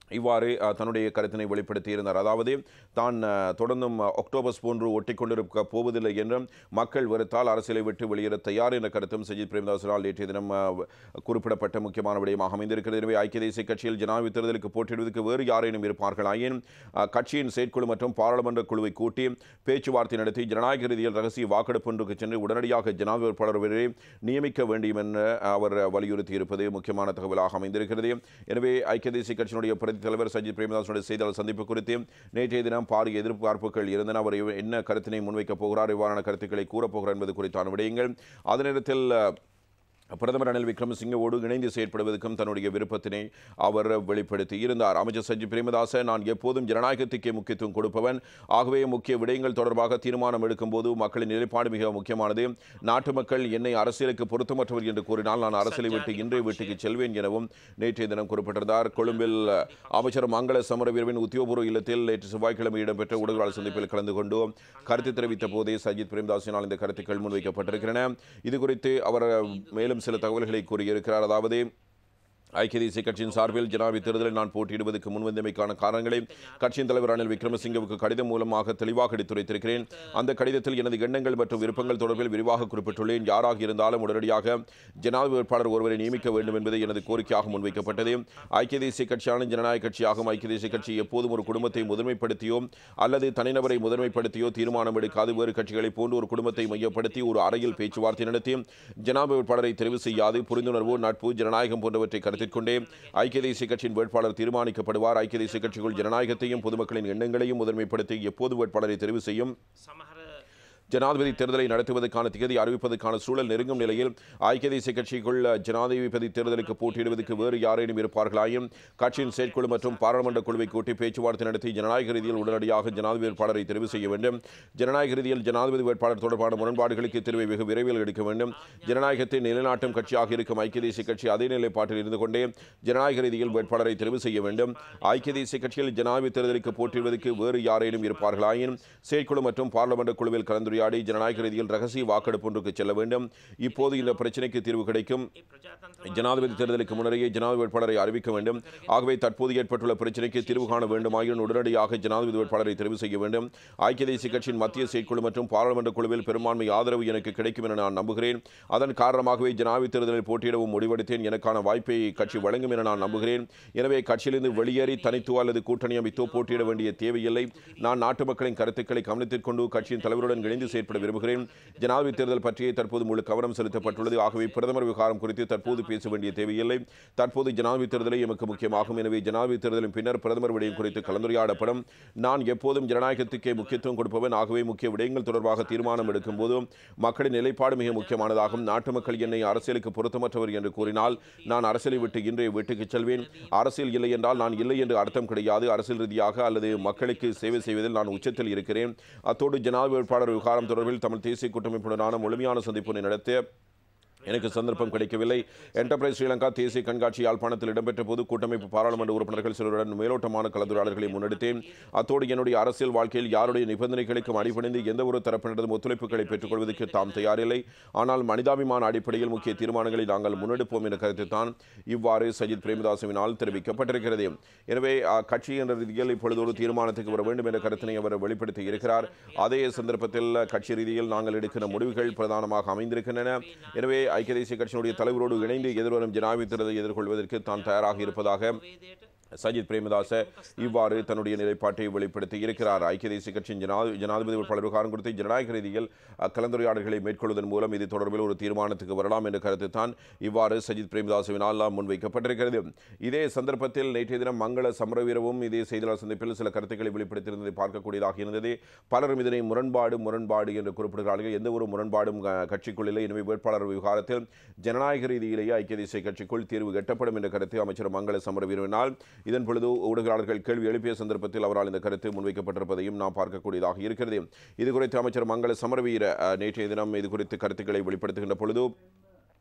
இவ்வாறு அஹ், தன்னுடைய கருத்தினை வெளிப்படுத்தியிருந்தார் அதாவது தான் அஹ், தொடர்ந்தும் அஹ், ஒக்டோபஸ் போன்று ஒட்டிக்கொண்டிருக்க போவதில்லை என்றும் மக்கள் வெறுத்தால் அரசியலை விட்டு வெளியேற தயார் என்ற கருத்தும் சஜித் பிரேமதாசனால் நேற்றைய தினம் அஹ், குறிப்பிடப்பட்ட முக்கியமான விடயமாக அமைந்திருக்கிறது எனவே ஐக்கிய தேசிய கட்சியில் ஜனாதிபதி தேர்தலுக்கு போட்டியிடுவதற்கு வேறு யாரேனும் இருப்பார்கள் ஆயின் அஹ், கட்சியின் செயற்குழு மற்றும் பாராளுமன்ற குழுவை கூட்டி பேச்சுவார்த்தை நடத்தி ஜனநாயக ரீதியில் ரகசிய வாக்கெடுப்பு ஒன்றுக்கு சென்று உடனடியாக ஜனாதிபதி வேட்பாளர் ஒருவரை நியமிக்க வேண்டும் என அவர் வலியுறுத்தி இருப்பது முக்கியமான தகவலாக அமைந்திருக்கிறது எனவே ஐக்கிய தேசிய கட்சியினுடைய பிரதி தலைவர் சஜித் பிரேமதாசனுடைய செய்தியாளர் சந்திப்பு குறித்து நேற்றைய தினம் பாரிய எதிர்பார்ப்புகள் இருந்தன அவர் என்ன கருத்தினை முன்வைக்கப் போகிறார் இவ்வாறான கருத்துக்களை கூறப்போகிறார் என்பது குறித்தான விடயங்கள் அதே நேரத்தில் அஹ், பிரதமர் ரணில் விக்ரமசிங்கவோடு இணைந்து செயற்படுவதற்கும் தன்னுடைய விருப்பத்தினை அவர் வெளிப்படுத்தி இருந்தார் அமைச்சர் சஜித் பிரேமதாச நான் எப்போதும் ஜனநாயகத்துக்கே முக்கியத்துவம் கொடுப்பவன் ஆகவே முக்கிய விடயங்கள் தொடர்பாக தீர்மானம் எடுக்கும்போது மக்களின் நிலைப்பாடு மிக முக்கியமானது நாட்டு மக்கள் என்னை அரசியலுக்கு பொருத்தமற்றவர் என்று கூறினால் நான் அரசியலை விட்டு இன்றைய வீட்டுக்கு செல்வேன் எனவும் நேற்றைய தினம் குறிப்பிட்டிருந்தார் கொழும்பில் அமைச்சர் மங்கள சமரவீரவின் உத்தியோகபூர்வ இல்லத்தில் நேற்று செவ்வாய்க்கிழமை இடம்பெற்ற ஊடகவாளர் சந்திப்பில் கலந்து கொண்டு கருத்து தெரிவித்த போதே சஜித் பிரேமதாசினால் இந்த கருத்துக்கள் முன்வைக்கப்பட்டிருக்கின்றன இது குறித்து அவர் மேலும் சில தகவல்களை கூறியிருக்கிறார் அதாவது ஐக்கிய தேசிய கட்சியின் சார்பில் ஜனாதிபதி தேர்தலில் நான் போட்டியிடுவதற்கு முன்வந்தமைக்கான காரணங்களை கட்சியின் தலைவர் ரணில் விக்ரமசிங்கவுக்கு கடிதம் மூலமாக தெளிவாக எடுத்துரைத்திருக்கிறேன் அந்த கடிதத்தில் எனது எண்ணங்கள் மற்றும் விருப்பங்கள் தொடர்பில் விரிவாக குறிப்பிட்டுள்ளேன் யாராக இருந்தாலும் உடனடியாக ஜனாதிபதி வேட்பாளர் ஒருவரை நியமிக்க வேண்டும் என்பது எனது கோரிக்கையாக முன்வைக்கப்பட்டது ஐக்கிய தேசிய கட்சியான ஜனநாயக கட்சியாகும் ஐக்கிய தேசிய கட்சி எப்போதும் ஒரு குடும்பத்தை முதன்மைப்படுத்தியோ அல்லது தனிநபரை முதன்மைப்படுத்தியோ தீர்மானம் எடுக்காது வேறு கட்சிகளை போன்று ஒரு குடும்பத்தை மையப்படுத்தி ஒரு அறையில் பேச்சுவார்த்தை நடத்தி ஜனாதிபதி வேட்பாளரை தெரிவு செய்யாது புரிந்துணர்வு நட்பு ஜனநாயகம் போன்றவற்றை கருத்தில் கொண்டே ஐக்கிய தேசிய கட்சியின் வேட்பாளர் தீர்மானிக்கப்படுவார் ஐக்கிய தேசிய கட்சிக்குள் ஜனநாயகத்தையும் பொதுமக்களின் எண்ணங்களையும் முதன்மைப்படுத்தி எப்போது வேட்பாளரை தெரிவு செய்யும் සමහර ஜனாதிபதி தேர்தலை நடத்துவதற்கான திகதி அறிவிப்பதற்கான சூழல் நெருங்கும் நிலையில் ஐக்கிய தேசிய கட்சிக்குள் ஜனாதிபதி தேர்தலுக்கு போட்டியிடுவதற்கு வேறு யாரேனும் இருப்பார்களாயும் கட்சியின் செயற்குழு மற்றும் பாராளுமன்ற குழுவை கூட்டி பேச்சுவார்த்தை நடத்தி ஜனநாயக ரீதியில் உடனடியாக ஜனாதிபதி வேட்பாளரை தெரிவு செய்ய வேண்டும் ஜனநாயக ரீதியில் ஜனாதிபதி வேட்பாளர் தொடர்பான முரண்பாடுகளுக்கு தீர்வை வெகு விரைவில் எடுக்க வேண்டும் ஜனநாயகத்தை நிலைநாட்டும் கட்சியாக இருக்கும் ஐக்கிய தேசிய கட்சி அதே நிலைப்பாட்டில் இருந்து கொண்டே ஜனநாயக ரீதியில் வேட்பாளரை தெரிவு செய்ய வேண்டும் ஐக்கிய தேசிய கட்சியில் ஜனாதிபதி தேர்தலுக்கு போட்டியிடுவதற்கு வேறு யாரேனும் இருப்பார்களாயின் செயற்குழு மற்றும் பாராளுமன்ற குழுவில் கலந்துரையாடி ஜனநாயக ரீதியில் ரகசிய வாக்கெடுப்பு ஒன்றுக்கு செல்ல வேண்டும் இப்போது இந்த பிரச்சினைக்கு தீர்வு கிடைக்கும் ඒ ප්‍රජාතන්ත්‍ර ஜனாதிபதி தேர்தலுக்கு முன்னரேயே ஜனாதிபதி வேட்பாளரை அறிவிக்க வேண்டும் ஆகவே தற்போது ஏற்பட்டுள்ள பிரச்சினைக்கு தீர்வு காண வேண்டுமாயின் உடனடியாக ஜனாதிபதி வேட்பாளரை தெரிவு செய்ய வேண்டும் ஐக்கிய தேசிய கட்சியின் மத்திய செயற்குழு மற்றும் பாராளுமன்ற குழுவில் பெரும்பான்மை ஆதரவு எனக்கு கிடைக்கும் என நான் நம்புகிறேன் அதன் காரணமாகவே ஜனாதிபதி தேர்தலில் போட்டியிடவும் முடிவெடுத்தேன் எனக்கான வாய்ப்பை கட்சி வழங்கும் என நான் நம்புகிறேன் எனவே கட்சியிலிருந்து வெளியேறி தனித்துவ அல்லது கூட்டணி அமைத்தோ போட்டியிட வேண்டிய தேவையில்லை நான் நாட்டு மக்களின் கருத்துக்களை கவனத்தில் கொண்டு கட்சியின் தலைவருடன் இணைந்து செயற்பட விரும்புகிறேன் ஜனாதிபதி தேர்தல் பற்றியே தற்போது முழு கவனம் செலுத்தப்பட்டுள்ளது ஆகவே பிரதமர் விவகாரம் குறித்து தற்போது பேச வேண்டிய தேவையில்லை தற்போது ஜனாதிபதி தேர்தலே எமக்கு முக்கியமாகும் எனவே ஜனாதிபதி தேர்தலின் பின்னர் பிரதமர் விடயம் குறித்து கலந்துரையாடப்படும் நான் எப்போதும் ஜனநாயகத்துக்கே முக்கியத்துவம் கொடுப்பவன் ஆகவே முக்கிய விடயங்கள் தொடர்பாக தீர்மானம் எடுக்கும் போது மக்களின் நிலைப்பாடு மிக முக்கியமானதாகும் நாட்டு மக்கள் என்னை அரசியலுக்கு பொருத்தமற்றவர் என்று கூறினால் நான் அரசியலை விட்டு இன்றைய வீட்டுக்கு செல்வேன் அரசியல் இல்லை என்றால் நான் இல்லை என்று அர்த்தம் கிடையாது அரசியல் ரீதியாக அல்லது மக்களுக்கு சேவை செய்வதில் நான் உச்சத்தில் இருக்கிறேன் அத்தோடு ஜனாதிபதி வேட்பாளர் விவகாரம் தொடர்பில் தமிழ் தேசிய கூட்டமைப்புடனான முழுமையான சந்திப்பினை நடத்த எனக்கு சந்தர்ப்பம் கிடைக்கவில்லை என்டர்பிரைஸ் ஸ்ரீலங்கா தேசிய கண்காட்சி யாழ்ப்பாணத்தில் இடம்பெற்ற போது கூட்டமைப்பு பாராளுமன்ற உறுப்பினர்கள் சிலருடன் மேலோட்டமான கலந்துரையாடல்களை முன்னெடுத்தேன் அத்தோடு என்னுடைய அரசியல் வாழ்க்கையில் யாருடைய நிபந்தனைகளுக்கும் அடிபணிந்து எந்த ஒரு தரப்பினரதும் ஒத்துழைப்புகளை பெற்றுக்கொள்வதற்கு தாம் தயாரில்லை ஆனால் மனிதாபிமான அடிப்படையில் முக்கிய தீர்மானங்களை நாங்கள் முன்னெடுப்போம் என்ற கருத்து தான் இவ்வாறு சஜித் பிரேமதாசவினால் தெரிவிக்கப்பட்டிருக்கிறது எனவே அஹ், கட்சி என்ற ரீதியில் இப்பொழுது ஒரு தீர்மானத்துக்கு வர வேண்டும் என்ற கருத்தினை அவர் வெளிப்படுத்தி இருக்கிறார் அதே சந்தர்ப்பத்தில் கட்சி ரீதியில் நாங்கள் எடுக்கிற முடிவுகள் பிரதானமாக அமைந்திருக்கின்றன எனவே ஐக்கிய தேசிய கட்சியினுடைய தலைவரோடு இணைந்து எதிர்வரும் ஜனாதிபதி தேர்தலை எதிர்கொள்வதற்கு தான் தயாராக இருப்பதாக වේදයට சஜித் பிரேமதாச இவ்வாறு தன்னுடைய நிலைப்பாட்டை வெளிப்படுத்தி இருக்கிறார் ஐக்கிய தேசிய கட்சியின் ஜனாதி ஜனாதிபதி வேட்பாளர் விவகாரம் குறித்து ஜனநாயக ரீதியில் அஹ், கலந்துரையாடல்களை மேற்கொள்வதன் மூலம் இது தொடர்பில் ஒரு தீர்மானத்துக்கு வரலாம் என்ற கருத்து தான் இவ்வாறு சஜித் பிரேமதாசவினால் முன்வைக்கப்பட்டிருக்கிறது இதே சந்தர்ப்பத்தில் நேற்றைய தினம் மங்கள சமரவீரவும் இதே செய்தியாளர் சந்திப்பில் சில கருத்துக்களை வெளிப்படுத்தியிருந்ததை பார்க்கக்கூடியதாக இருந்தது பலரும் இதனை முரண்பாடு முரண்பாடு என்று குறிப்பிடுகிறார்கள் எந்த ஒரு முரண்பாடும் அஹ், கட்சிக்குள் இல்லை எனவே வேட்பாளர் விவகாரத்தில் ஜனநாயக ரீதியிலேயே ஐக்கிய தேசிய கட்சிக்குள் தீர்வு எட்டப்படும் என்ற கருத்து அமைச்சர் மங்கள சமரவீரவினால் இதன் பொழுது ஊடகயாளர்கள் கேள்வி எழுப்பிய சந்தர்ப்பத்தில் அவரால் இந்த கருத்து முன்வைக்கப்பட்டிருப்பதையும் நாம் பார்க்கக்கூடியதாக இருக்கிறது இது குறித்து அமைச்சர் மங்கள சமரவீர அஹ், நேற்றைய தினம் இது குறித்து கருத்துக்களை வெளிப்படுத்துகின்ற பொழுது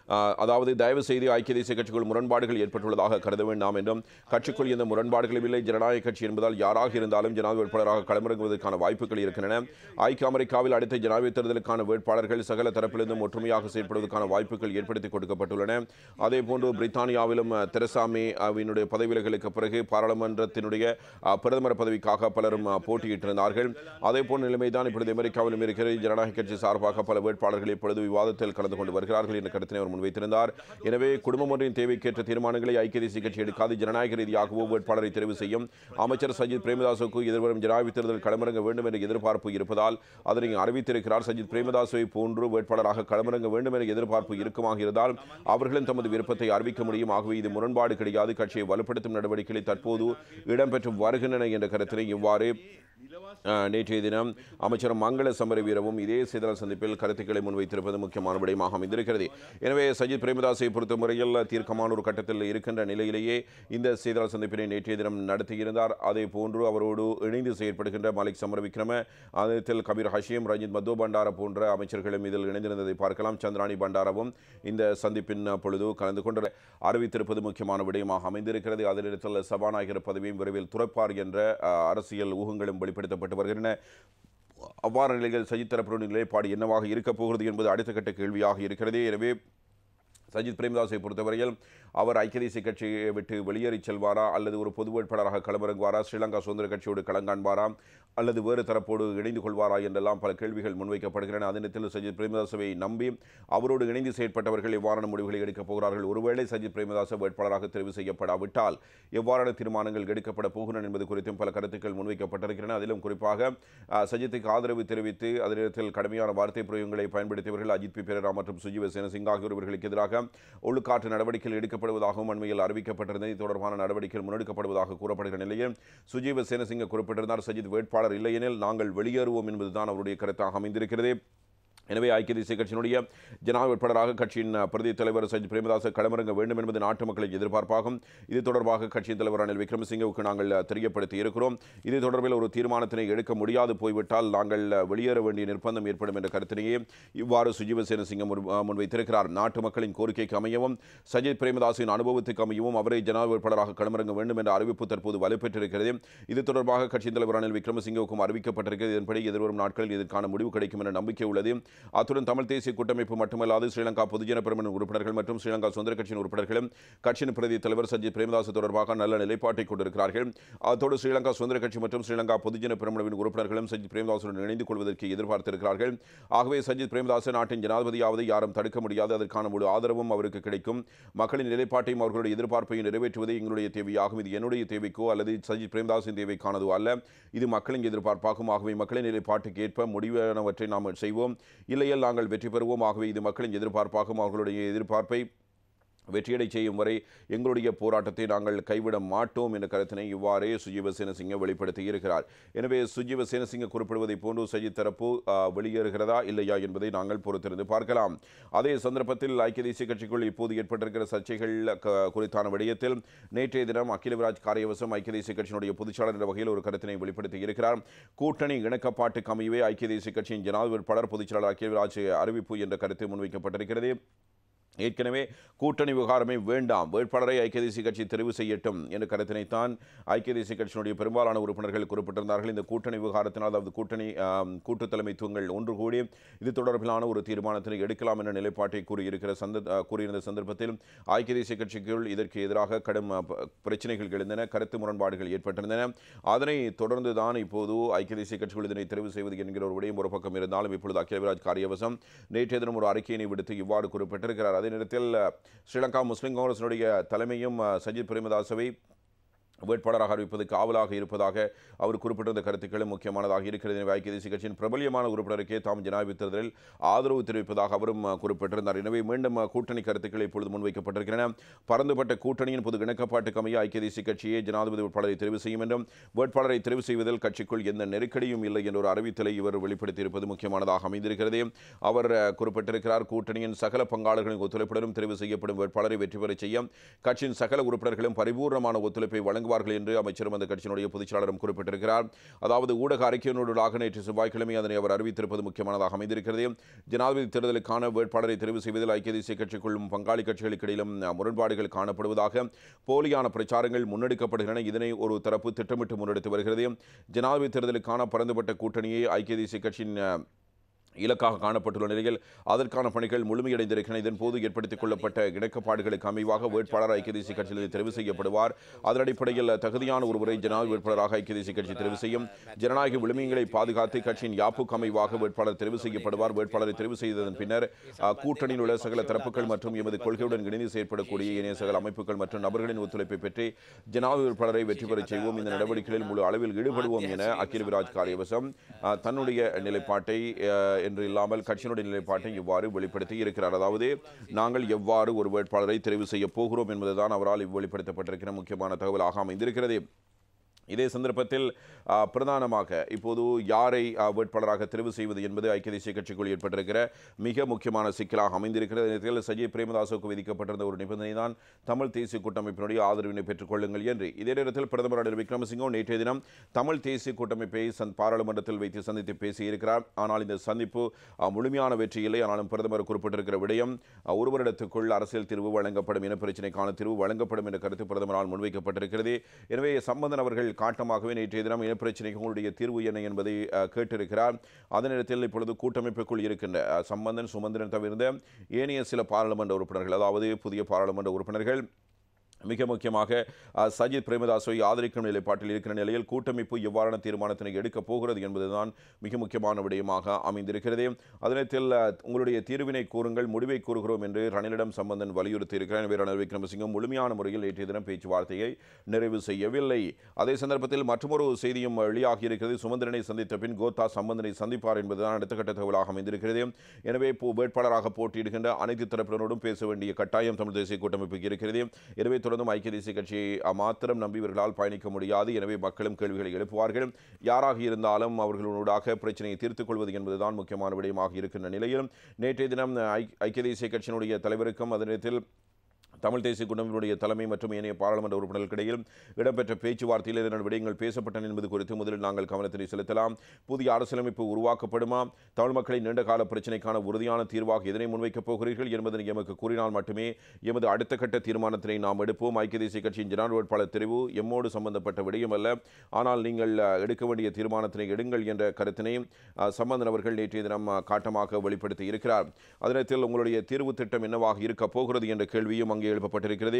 ஆஹ், அதாவது தயவு செய்து ஐக்கிய தேசிய கட்சிக்குள் முரண்பாடுகள் ஏற்பட்டுள்ளதாக கருத வேண்டாம் என்றும் கட்சிக்குள் எந்த முரண்பாடுகளும் இல்லை ஜனநாயக கட்சி என்பதால் யாராக இருந்தாலும் ஜனாதிபதி வேட்பாளராக களமிறங்குவதற்கான வாய்ப்புகள் இருக்கின்றன ஐக்கிய அமெரிக்காவில் அடுத்த ஜனாதிபதி தேர்தலுக்கான வேட்பாளர்கள் சகல தரப்பிலிருந்தும் ஒற்றுமையாக செயல்படுவதற்கான வாய்ப்புகள் ஏற்படுத்தி கொடுக்கப்பட்டுள்ளன அதே போன்று பிரித்தானியாவிலும் அஹ், தெரசா மே அவினுடைய பதவி விலகலுக்கு பிறகு பாராளுமன்றத்தினுடைய அஹ், பிரதமர் பதவிக்காக பலரும் அஹ், போட்டியிட்டிருந்தார்கள் அதே போன்ற நிலைமைதான் இப்பொழுது அமெரிக்காவிலும் இருக்கிறது ஜனநாயக கட்சி சார்பாக பல வேட்பாளர்கள் இப்பொழுது விவாதத்தில் கலந்து கொண்டு வருகிறார்கள் என்ற கருத்தினை அவர் முன்வைத்திருந்தார் எனவே குடும்பம் ஒன்றின் தேவைக்கேற்ற தீர்மானங்களை ஐக்கிய தேசிய கட்சி எடுக்காது ஜனநாயக ரீதியாகவோ வேட்பாளரை தெரிவு செய்யும் அமைச்சர் சஜித் பிரேமதாசுக்கு எதிர்வரும் ஜனாதிபதி தேர்தல் களமிறங்க வேண்டும் என்ற எதிர்பார்ப்பு இருப்பதால் அதனை அறிவித்திருக்கிறார் சஜித் பிரேமதாசுவை போன்று வேட்பாளராக களமிறங்க வேண்டும் என்ற எதிர்பார்ப்பு இருக்குமாக இருந்தால் அவர்களும் தமது விருப்பத்தை அறிவிக்க முடியும் ஆகவே இது முரண்பாடு கிடையாது கட்சியை வலுப்படுத்தும் நடவடிக்கைகளை தற்போது இடம்பெற்று வருகின்றன என்ற கருத்தினை இவ்வாறு அஹ், நேற்றைய தினம் அமைச்சர் மங்கள சமரவீரவும் இதே செய்தியாளர் சந்திப்பில் கருத்துக்களை முன்வைத்திருப்பது முக்கியமான விடயமாக அமைந்திருக்கிறது எனவே சஜித் பிரேமதாஸை பொறுத்த முறையில் தீர்க்கமான ஒரு கட்டத்தில் இருக்கின்ற நிலையிலேயே இந்த செய்தியாளர் சந்திப்பினை நேற்றைய தினம் நடத்தியிருந்தார் அதே போன்று அவரோடு இணைந்து செயற்படுகின்ற மாலிக் சமரவிக்ரம அதில் கபீர் ஹஷீம் ரஞ்சித் மது பண்டார போன்ற அமைச்சர்களும் இதில் இணைந்திருந்ததை பார்க்கலாம் சந்திராணி பண்டாரவும் இந்த சந்திப்பின் பொழுது கலந்து கொண்டு அறிவித்திருப்பது முக்கியமான விடயமாக அமைந்திருக்கிறது அதே நேரத்தில் சபாநாயகர் பதவியும் விரைவில் துறப்பார் என்ற அஹ், அரசியல் ஊகங்களும் வெளிப்படுத்தப்பட்டு வருகின்றன அவ்வாறு நிலையில் சஜித் தரப்பினுடைய நிலைப்பாடு என்னவாக இருக்கப் போகிறது என்பது அடுத்த கட்ட கேள்வியாக இருக்கிறது எனவே சஜித் பிரேமதாஸை பொறுத்தவரையில் அவர் ஐக்கிய தேசிய கட்சியை விட்டு வெளியேறி செல்வாரா அல்லது ஒரு பொது வேட்பாளராக களமிறங்குவாரா ஸ்ரீலங்கா சுதந்திர கட்சியோடு களங்காண்பாரா அல்லது வேறு தரப்போடு இணைந்து கொள்வாரா என்றெல்லாம் பல கேள்விகள் முன்வைக்கப்படுகின்றன அதே நேரத்தில் சஜித் பிரேமதாசவை நம்பி அவரோடு இணைந்து செயற்பட்டவர்கள் எவ்வாறான முடிவுகளை எடுக்கப் போகிறார்கள் ஒருவேளை சஜித் பிரேமதாச வேட்பாளராக தெரிவு செய்யப்படாவிட்டால் எவ்வாறான தீர்மானங்கள் எடுக்கப்பட போகின்றன என்பது குறித்தும் பல கருத்துக்கள் முன்வைக்கப்பட்டிருக்கின்றன அதிலும் குறிப்பாக அஹ், சஜித்துக்கு ஆதரவு தெரிவித்து அதே நேரத்தில் கடுமையான வார்த்தை பிரயோகங்களை பயன்படுத்தியவர்கள் அஜித் பி பெரேரா மற்றும் சுஜீவ சேனசிங் ஆகியோர் இவர்களுக்கு எதிராக ஒழுக்காற்று நடவடிக்கைகள் எடுக்கப்படுவதாகவும் அண்மையில் அறிவிக்கப்பட்டிருந்தது இது தொடர்பான நடவடிக்கைகள் முன்னெடுக்கப்படுவதாக கூறப்படுகிற நிலையில் சுஜீவ சேனசிங்க குறிப்பிட்டிருந்தார் சஜித் வேட்பாளர் இல்லையெனில் நாங்கள் வெளியேறுவோம் என்பதுதான் அவருடைய கருத்தாக அமைந்திருக்கிறது எனவே ஐக்கிய தேசிய கட்சியினுடைய ஜனாதிபதி வேட்பாளராக கட்சியின் அஹ், பிரதி தலைவர் சஜித் பிரேமதாச களமிறங்க வேண்டும் என்பது நாட்டு மக்களின் எதிர்பார்ப்பாகும் இது தொடர்பாக கட்சியின் தலைவர் ரணில் விக்ரமசிங்கவுக்கு நாங்கள் அஹ், தெரியப்படுத்தி இருக்கிறோம் இது தொடர்பில் ஒரு தீர்மானத்தினை எடுக்க முடியாது போய்விட்டால் நாங்கள் அஹ், வெளியேற வேண்டிய நிர்பந்தம் ஏற்படும் என்ற கருத்தினையே இவ்வாறு சுஜீவ சேனசிங்கம் முன்- அஹ், முன்வைத்திருக்கிறார் நாட்டு மக்களின் கோரிக்கைக்கு அமையவும் சஜித் பிரேமதாசின் அனுபவத்துக்கு அமையவும் அவரை ஜனாதிபதி வேட்பாளராக களமிறங்க வேண்டும் என்ற அறிவிப்பு தற்போது வலுப்பெற்றிருக்கிறது இது தொடர்பாக கட்சியின் தலைவர் ரணில் விக்ரமசிங்கவுக்கும் அறிவிக்கப்பட்டிருக்கிறது இதன்படி எதிர்வரும் நாட்களில் இதற்கான முடிவு கிடைக்கும் என்ற நம்பிக்கை உள்ளது அத்துடன் தமிழ் தேசிய கூட்டமைப்பு மட்டுமல்லாது ஸ்ரீலங்கா பொதுஜன பெருமனின் உறுப்பினர்கள் மற்றும் ஸ்ரீலங்கா சுதந்திர கட்சியின் உறுப்பினர்களும் கட்சியின் பிரதி தலைவர் சஜித் பிரேமதாஸ் தொடர்பாக நல்ல நிலைப்பாட்டை கொண்டிருக்கிறார்கள் அத்தோடு ஸ்ரீலங்கா சுதந்திர கட்சி மற்றும் ஸ்ரீலங்கா பொதுஜன பெருமனவின் உறுப்பினர்களும் சஜித் பிரேமதாசுடன் இணைந்து கொள்வதற்கு எதிர்பார்த்திருக்கிறார்கள் ஆகவே சஜித் பிரேமதாஸ் நாட்டின் ஜனாதிபதியாவதை யாரும் தடுக்க முடியாது அதற்கான முழு ஆதரவும் அவருக்கு கிடைக்கும் மக்களின் நிலைப்பாட்டையும் அவர்களுடைய எதிர்பார்ப்பையும் நிறைவேற்றுவதே எங்களுடைய தேவையாகும் இது என்னுடைய தேவைக்கோ அல்லது சஜித் பிரேமதாஸின் தேவைக்கானதோ அல்ல இது மக்களின் எதிர்பார்ப்பாகும் ஆகவே மக்களின் நிலைப்பாட்டுக்கு ஏற்ப முடிவானவற்றை நாம் செய்வோம் இல்லையேல் நாங்கள் வெற்றி பெறுவோம் ஆகவே இது மக்களின் எதிர்பார்ப்பாகும் அவர்களுடைய எதிர்பார்ப்பை வெற்றியடை செய்யும் வரை எங்களுடைய போராட்டத்தை நாங்கள் கைவிட மாட்டோம் என்ற கருத்தினை இவ்வாறே சுஜீவ சேனசிங்க வெளிப்படுத்தி இருக்கிறார் எனவே சுஜீவ சேனசிங்க குறிப்பிடுவதை போன்று சஜித் தரப்பு ஆ, வெளியேறுகிறதா இல்லையா என்பதை நாங்கள் பொறுத்திருந்து பார்க்கலாம் அதே சந்தர்ப்பத்தில் ஐக்கிய தேசிய கட்சிக்குள் இப்போது ஏற்பட்டிருக்கிற சர்ச்சைகள் க- குறித்தான விடயத்தில் நேற்றைய தினம் அகிலவிராஜ் காரியவசம் ஐக்கிய தேசிய கட்சியினுடைய பொதுச்சாளர் என்ற வகையில் ஒரு கருத்தினை வெளிப்படுத்தி இருக்கிறார் கூட்டணி இணக்கப்பாட்டுக்கு அமையவே ஐக்கிய தேசிய கட்சியின் ஜனாதிபதி வேட்பாளர் பொதுச்செயலாளர் அகிலவிராஜ் அறிவிப்பு என்ற கருத்து முன்வைக்கப்பட்டிருக்கிறது ஏற்கனவே கூட்டணி விவகாரமே வேண்டாம் வேட்பாளரை ஐக்கிய தேசிய கட்சி தெரிவு செய்யட்டும் என்ற கருத்தினைத்தான் ஐக்கிய தேசிய கட்சியினுடைய பெரும்பாலான உறுப்பினர்கள் குறிப்பிட்டிருந்தார்கள் இந்த கூட்டணி விவகாரத்தினால் அதாவது கூட்டணி ஆம், கூட்டு தலைமைத்துவங்கள் ஒன்று கூடி இது தொடர்பிலான ஒரு தீர்மானத்தினை எடுக்கலாம் என்ற நிலைப்பாட்டை கூறியிருக்கிற சந்த ஆ, கூறியிருந்த சந்தர்ப்பத்தில் ஐக்கிய தேசிய கட்சிக்குள் இதற்கு எதிராக கடும் ஆ, ப- பிரச்சனைகள் எழுந்தன கருத்து முரண்பாடுகள் ஏற்பட்டிருந்தன அதனை தொடர்ந்து தான் இப்போது ஐக்கிய தேசிய கட்சிகள் இதனை தெரிவு செய்வது என்கிற ஒரு விடயம் ஒரு பக்கம் இருந்தாலும் இப்பொழுது அகிலவிராஜ் காரியவசம் நேற்றைய தினம் ஒரு அறிக்கையினை விடுத்து இவ்வாறு குறிப்பிட்டிருக்கிறார் அதே நேரத்தில் அஹ், ஸ்ரீலங்கா முஸ்லிம் காங்கிரசினுடைய தலைமையும் அஹ், சஜித் பிரேமதாசவை வேட்பாளராக அறிவிப்பதற்கு ஆவலாக இருப்பதாக அவர் குறிப்பிட்டிருந்த கருத்துக்களும் முக்கியமானதாக இருக்கிறது எனவே ஐக்கிய தேசிய கட்சியின் பிரபலியமான உறுப்பினருக்கே தாம் ஜனாதிபதி தேர்தலில் ஆதரவு தெரிவிப்பதாக அவரும் அஹ், குறிப்பிட்டிருந்தார் எனவே மீண்டும் அஹ், கூட்டணி கருத்துக்கள் இப்பொழுது முன்வைக்கப்பட்டிருக்கின்றன பரந்துபட்ட கூட்டணியின் பொது இணக்கப்பாட்டுக்கு அமைய ஐக்கிய தேசிய கட்சியே ஜனாதிபதி வேட்பாளரை தெரிவு செய்யும் என்றும் வேட்பாளரை தெரிவு செய்வதில் கட்சிக்குள் எந்த நெருக்கடியும் இல்லை என்ற ஒரு அறிவித்தலை இவர் வெளிப்படுத்தியிருப்பது முக்கியமானதாக அமைந்திருக்கிறது அவர் அஹ், குறிப்பிட்டிருக்கிறார் கூட்டணியின் சகல பங்காளர்களின் ஒத்துழைப்புடனும் தெரிவு செய்யப்படும் வேட்பாளரை வெற்றி பெறச் செய்ய கட்சியின் சகல உறுப்பினர்களும் பரிபூர்ணமான ஒத்துழைப்பை வழங்குவார் வழங்குவார்கள் என்று அமைச்சரும் அந்த கட்சியினுடைய பொதுச்செயலாளரும் குறிப்பிட்டிருக்கிறார் அதாவது ஊடக அறிக்கையினூடாக நேற்று செவ்வாய்க்கிழமை அதனை அவர் அறிவித்திருப்பது முக்கியமானதாக அமைந்திருக்கிறது ஜனாதிபதி தேர்தலுக்கான வேட்பாளரை தெரிவு செய்வதில் ஐக்கிய தேசிய கட்சிக்குள்ளும் பங்காளி கட்சிகளுக்கிடையிலும் முரண்பாடுகள் காணப்படுவதாக போலியான பிரச்சாரங்கள் முன்னெடுக்கப்படுகின்றன இதனை ஒரு தரப்பு திட்டமிட்டு முன்னெடுத்து வருகிறது ஜனாதிபதி தேர்தலுக்கான பரந்துபட்ட கூட்டணியை ஐக்கிய தேசிய கட்சியின் அஹ், இலக்காக காணப்பட்டுள்ள நிலையில் அதற்கான பணிகள் முழுமையடைந்திருக்கின்றன இதன்போது ஏற்படுத்திக் கொள்ளப்பட்ட இணக்கப்பாடுகளுக்கு அமைவாக வேட்பாளர் ஐக்கிய தேசிய கட்சியில் தெரிவு செய்யப்படுவார் அதன் அடிப்படையில் தகுதியான ஒருவரை ஜனாதிபதி வேட்பாளராக ஐக்கிய தேசிய கட்சி தெரிவு செய்யும் ஜனநாயக விழுமியங்களை பாதுகாத்து கட்சியின் யாப்புக்கு அமைவாக வேட்பாளர் தெரிவு செய்யப்படுவார் வேட்பாளரை தெரிவு செய்ததன் பின்னர் அஹ், கூட்டணியில் உள்ள சகல தரப்புகள் மற்றும் எமது கொள்கையுடன் இணைந்து செயற்படக்கூடிய இணைய சகல அமைப்புகள் மற்றும் நபர்களின் ஒத்துழைப்பை பெற்று ஜனாதிபதி வேட்பாளரை வெற்றி பெறச் செய்வோம் இந்த நடவடிக்கைகளில் முழு அளவில் ஈடுபடுவோம் என அகில விராஜ் காரியவசம் அஹ், தன்னுடைய நிலைப்பாட்டை அஹ், என்று இல்லாமல் கட்சியினுடைய நிலைப்பாட்டை இவ்வாறு வெளிப்படுத்தி இருக்கிறார் அதாவது நாங்கள் எவ்வாறு ஒரு வேட்பாளரை தெரிவு செய்ய போகிறோம் என்பதுதான் அவரால் வெளிப்படுத்தப்பட்டிருக்கிற முக்கியமான தகவலாக அமைந்திருக்கிறது இதே சந்தர்ப்பத்தில் ஆ, பிரதானமாக இப்போது யாரை ஆ, வேட்பாளராக தெரிவு செய்வது என்பது ஐக்கிய தேசிய கட்சிக்குள் ஏற்பட்டிருக்கிற மிக முக்கியமான சிக்கலாக அமைந்திருக்கிறது இந்த நேரத்தில் சஜய் பிரேமதாசுக்கு விதிக்கப்பட்டிருந்த ஒரு நிபந்தனை தான் தமிழ் தேசிய கூட்டமைப்பினுடைய ஆதரவினை பெற்றுக் கொள்ளுங்கள் என்று இதே நேரத்தில் பிரதமர் ரணில் விக்ரமசிங்கம் நேற்றைய தினம் தமிழ் தேசிய கூட்டமைப்பை சந் பாராளுமன்றத்தில் வைத்து சந்தித்து பேசியிருக்கிறார் ஆனால் இந்த சந்திப்பு ஆ, முழுமையான வெற்றி இல்லை ஆனாலும் பிரதமர் குறிப்பிட்டிருக்கிற விடயம் ஆ, ஒரு வருடத்துக்குள் அரசியல் தீர்வு வழங்கப்படும் இன பிரச்சினைக்கான தீர்வு வழங்கப்படும் என்ற கருத்து பிரதமரால் முன்வைக்கப்பட்டிருக்கிறது எனவே சம்பந்தன் அவர்கள் காட்டமாகவே நேற்றைய தினம் இனப்பிரச்சினைக்கு உங்களுடைய தீர்வு என்ன என்பதை அஹ், கேட்டிருக்கிறார் அதே நேரத்தில் இப்பொழுது கூட்டமைப்புக்குள் இருக்கின்ற அஹ், சம்பந்தன் சுமந்திரன் தவிர்ந்த ஏனைய சில பாராளுமன்ற உறுப்பினர்கள் அதாவது புதிய பாராளுமன்ற உறுப்பினர்கள் மிக முக்கியமாக அஹ், சஜித் பிரேமதாஸை ஆதரிக்கும் நிலைப்பாட்டில் இருக்கிற நிலையில் கூட்டமைப்பு எவ்வாறான தீர்மானத்தினை எடுக்கப் போகிறது என்பதுதான் மிக முக்கியமான விடயமாக அமைந்திருக்கிறது அதனத்தில் அஹ், உங்களுடைய தீர்வினை கூறுங்கள் முடிவை கூறுகிறோம் என்று ரணிலிடம் சம்பந்தன் வலியுறுத்தி இருக்கிறார் எனவே ரணில் விக்ரமசிங்கம் முழுமையான முறையில் நேற்றைய தினம் பேச்சுவார்த்தையை நிறைவு செய்யவில்லை அதே சந்தர்ப்பத்தில் மற்றொரு செய்தியும் வெளியாகி இருக்கிறது சுமந்திரனை சந்தித்த பின் கோத்தா சம்பந்தனை சந்திப்பார் என்பதுதான் அடுத்த கட்ட தகவலாக அமைந்திருக்கிறது எனவே இப்போ வேட்பாளராக போட்டியிடுகின்ற அனைத்து தரப்பினரோடும் பேச வேண்டிய கட்டாயம் தமிழ் தேசிய கூட்டமைப்புக்கு இருக்கிறது எனவே தொடர்ந்தும் ஐக்கிய தேசிய கட்சியை மாத்திரம் நம்பி இவர்களால் பயணிக்க முடியாது எனவே மக்களும் கேள்விகளை எழுப்புவார்கள் யாராக இருந்தாலும் அவர்களூடாக பிரச்சனையை தீர்த்துக் கொள்வது என்பதுதான் முக்கியமான விடயமாக இருக்கின்ற நிலையில் நேற்றைய தினம் ஐ- ஐக்கிய தேசிய கட்சியினுடைய தலைவருக்கும் அதே நேரத்தில் தமிழ் தேசிய குடும்பத்தினுடைய தலைமை மற்றும் ஏனைய பாராளுமன்ற உறுப்பினர்களுக்கிடையில் இடம்பெற்ற பேச்சுவார்த்தையில் இதனால் விடயங்கள் பேசப்பட்டன என்பது குறித்து முதலில் நாங்கள் கவனத்தினை செலுத்தலாம் புதிய அரசியலமைப்பு உருவாக்கப்படுமா தமிழ் மக்களின் நீண்டகால பிரச்சினைக்கான உறுதியான தீர்வாக எதனை முன்வைக்கப் போகிறீர்கள் என்பதனை எமக்கு கூறினால் மட்டுமே எமது அடுத்த கட்ட தீர்மானத்தினை நாம் எடுப்போம் ஐக்கிய தேசிய கட்சியின் ஜனாதிபதி வேட்பாளர் தெரிவு எம்மோடு சம்பந்தப்பட்ட விடயம் அல்ல ஆனால் நீங்கள் அஹ், எடுக்க வேண்டிய தீர்மானத்தினை எடுங்கள் என்ற கருத்தினை அஹ், சம்பந்தன் அவர்கள் நேற்றைய தினம் அஹ், காட்டமாக வெளிப்படுத்தி இருக்கிறார் அதே நேரத்தில் உங்களுடைய தீர்வு திட்டம் என்னவாக இருக்கப் போகிறது என்ற கேள்வியும் அங்கே எழுப்பப்பட்டிருக்கிறது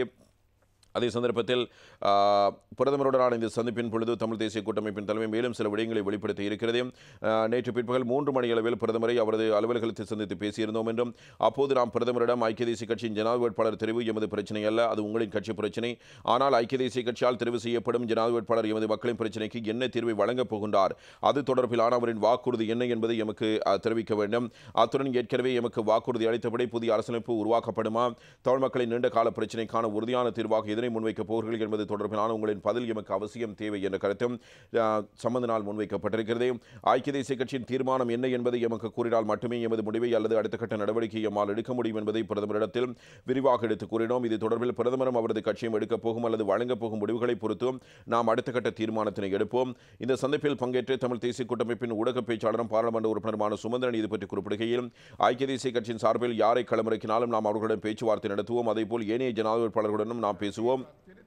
அதே சந்தர்ப்பத்தில் ஆ, பிரதமருடனான இந்த சந்திப்பின் பொழுது தமிழ் தேசிய கூட்டமைப்பின் தலைமை மேலும் சில விடயங்களை வெளிப்படுத்தி இருக்கிறது ஆ, நேற்று பிற்பகல் மூன்று மணி அளவில் பிரதமரை அவரது அலுவலகத்தில் சந்தித்து பேசியிருந்தோம் என்றும் அப்போது நாம் பிரதமரிடம் ஐக்கிய தேசிய கட்சியின் ஜனாதிபதி வேட்பாளர் தெரிவு எமது பிரச்சனை அல்ல அது உங்களின் கட்சி பிரச்சனை ஆனால் ஐக்கிய தேசிய கட்சியால் தெரிவு செய்யப்படும் ஜனாதிபதி வேட்பாளர் எமது மக்களின் பிரச்சனைக்கு என்ன தீர்வை வழங்கப் போகின்றார் அது தொடர்பிலான அவரின் வாக்குறுதி என்ன என்பதை எமக்கு ஆ, தெரிவிக்க வேண்டும் அத்துடன் ஏற்கனவே எமக்கு வாக்குறுதி அளித்தபடி புதிய அரசியலமைப்பு உருவாக்கப்படுமா தமிழ் மக்களின் நீண்ட கால பிரச்சினைக்கான உறுதியான தீர்வாக எதனை முன்வைக்கப் போகிறீர்கள் என்பது தொடர்பிலான உங்களின் பதில் எமக்கு அவசியம் தேவை என்ற கருத்தும் ஆ, சம்பந்தனால் முன்வைக்கப்பட்டிருக்கிறது ஐக்கிய தேசிய கட்சியின் தீர்மானம் என்ன என்பதை எமக்கு கூறினால் மட்டுமே எமது முடிவை அல்லது அடுத்த கட்ட நடவடிக்கை எம்மால் எடுக்க முடியும் என்பதை பிரதமரிடத்தில் விரிவாக எடுத்து கூறினோம் இது தொடர்பில் பிரதமரும் அவரது கட்சியும் எடுக்கப் போகும் அல்லது வழங்கப் போகும் முடிவுகளை பொறுத்தும் நாம் அடுத்த கட்ட தீர்மானத்தினை எடுப்போம் இந்த சந்திப்பில் பங்கேற்ற தமிழ் தேசிய கூட்டமைப்பின் ஊடக பேச்சாளரும் பாராளுமன்ற உறுப்பினருமான சுமந்திரன் இது பற்றி குறிப்பிடுகையில் ஐக்கிய தேசிய கட்சியின் சார்பில் யாரை களமிறக்கினாலும் நாம் அவர்களுடன் பேச்சுவார்த்தை நடத்துவோம் அதேபோல் ஏனைய ஜனாதிபதி வேட்பாளர்களுடனும் நாம் பேசுவோம்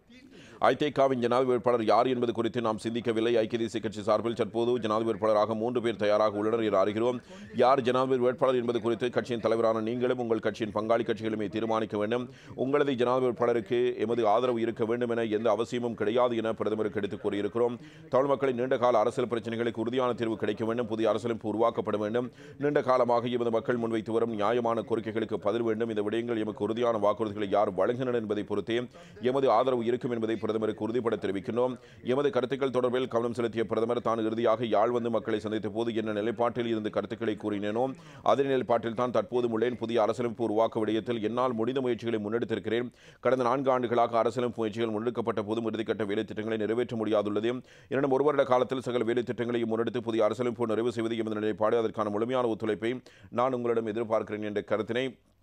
ஐதேகாவின் ஜனாதிபதி வேட்பாளர் யார் என்பது குறித்து நாம் சிந்திக்கவில்லை ஐக்கிய தேசிய கட்சி சார்பில் தற்போது ஜனாதிபதி வேட்பாளராக மூன்று பேர் தயாராக உள்ளனர் என்று அறிகிறோம் யார் ஜனாதிபதி வேட்பாளர் என்பது குறித்து கட்சியின் தலைவரான நீங்களும் உங்கள் கட்சியின் பங்காளி கட்சிகளுமே தீர்மானிக்க வேண்டும் உங்களது ஜனாதிபதி வேட்பாளருக்கு எமது ஆதரவு இருக்க வேண்டும் என எந்த அவசியமும் கிடையாது என பிரதமருக்கு எடுத்துக் கூறியிருக்கிறோம் தமிழ் மக்களின் நீண்டகால அரசியல் பிரச்சனைகளுக்கு உறுதியான தீர்வு கிடைக்க வேண்டும் புதிய அரசியலமைப்பு உருவாக்கப்பட வேண்டும் நீண்ட காலமாக எமது மக்கள் முன்வைத்து வரும் நியாயமான கோரிக்கைகளுக்கு பதில் வேண்டும் இந்த விடயங்கள் எமக்கு உறுதியான வாக்குறுதிகளை யார் வழங்கினர் என்பதை பொறுத்தே எமது ஆதரவு இருக்கும் என்பதை பிரதமருக்கு உறுதிபட தெரிவிக்கின்றோம் எமது கருத்துக்கள் தொடர்பில் கவனம் செலுத்திய பிரதமர் தான் இறுதியாக யாழ் வந்து மக்களை சந்தித்த போது என்ன நிலைப்பாட்டில் இருந்து கருத்துக்களை கூறினேனோ அதே நிலைப்பாட்டில் தான் தற்போது உள்ளேன் புதிய அரசியலமைப்பு உருவாக்க விடயத்தில் என்னால் முடிந்த முயற்சிகளை முன்னெடுத்திருக்கிறேன் கடந்த நான்கு ஆண்டுகளாக அரசியலமைப்பு முயற்சிகள் முன்னெடுக்கப்பட்ட போதும் இறுதிக்கட்ட வேலை திட்டங்களை நிறைவேற்ற முடியாதுள்ளது எனினும் ஒரு வருட காலத்தில் சகல வேலை திட்டங்களையும் முன்னெடுத்து புதிய அரசியலமைப்பு நிறைவு செய்வது எமது நிலைப்பாடு அதற்கான முழுமையான ஒத்துழைப்பை நான் உங்களிடம் எதிர்பார்க்கிறேன் என்ற கருத்தினை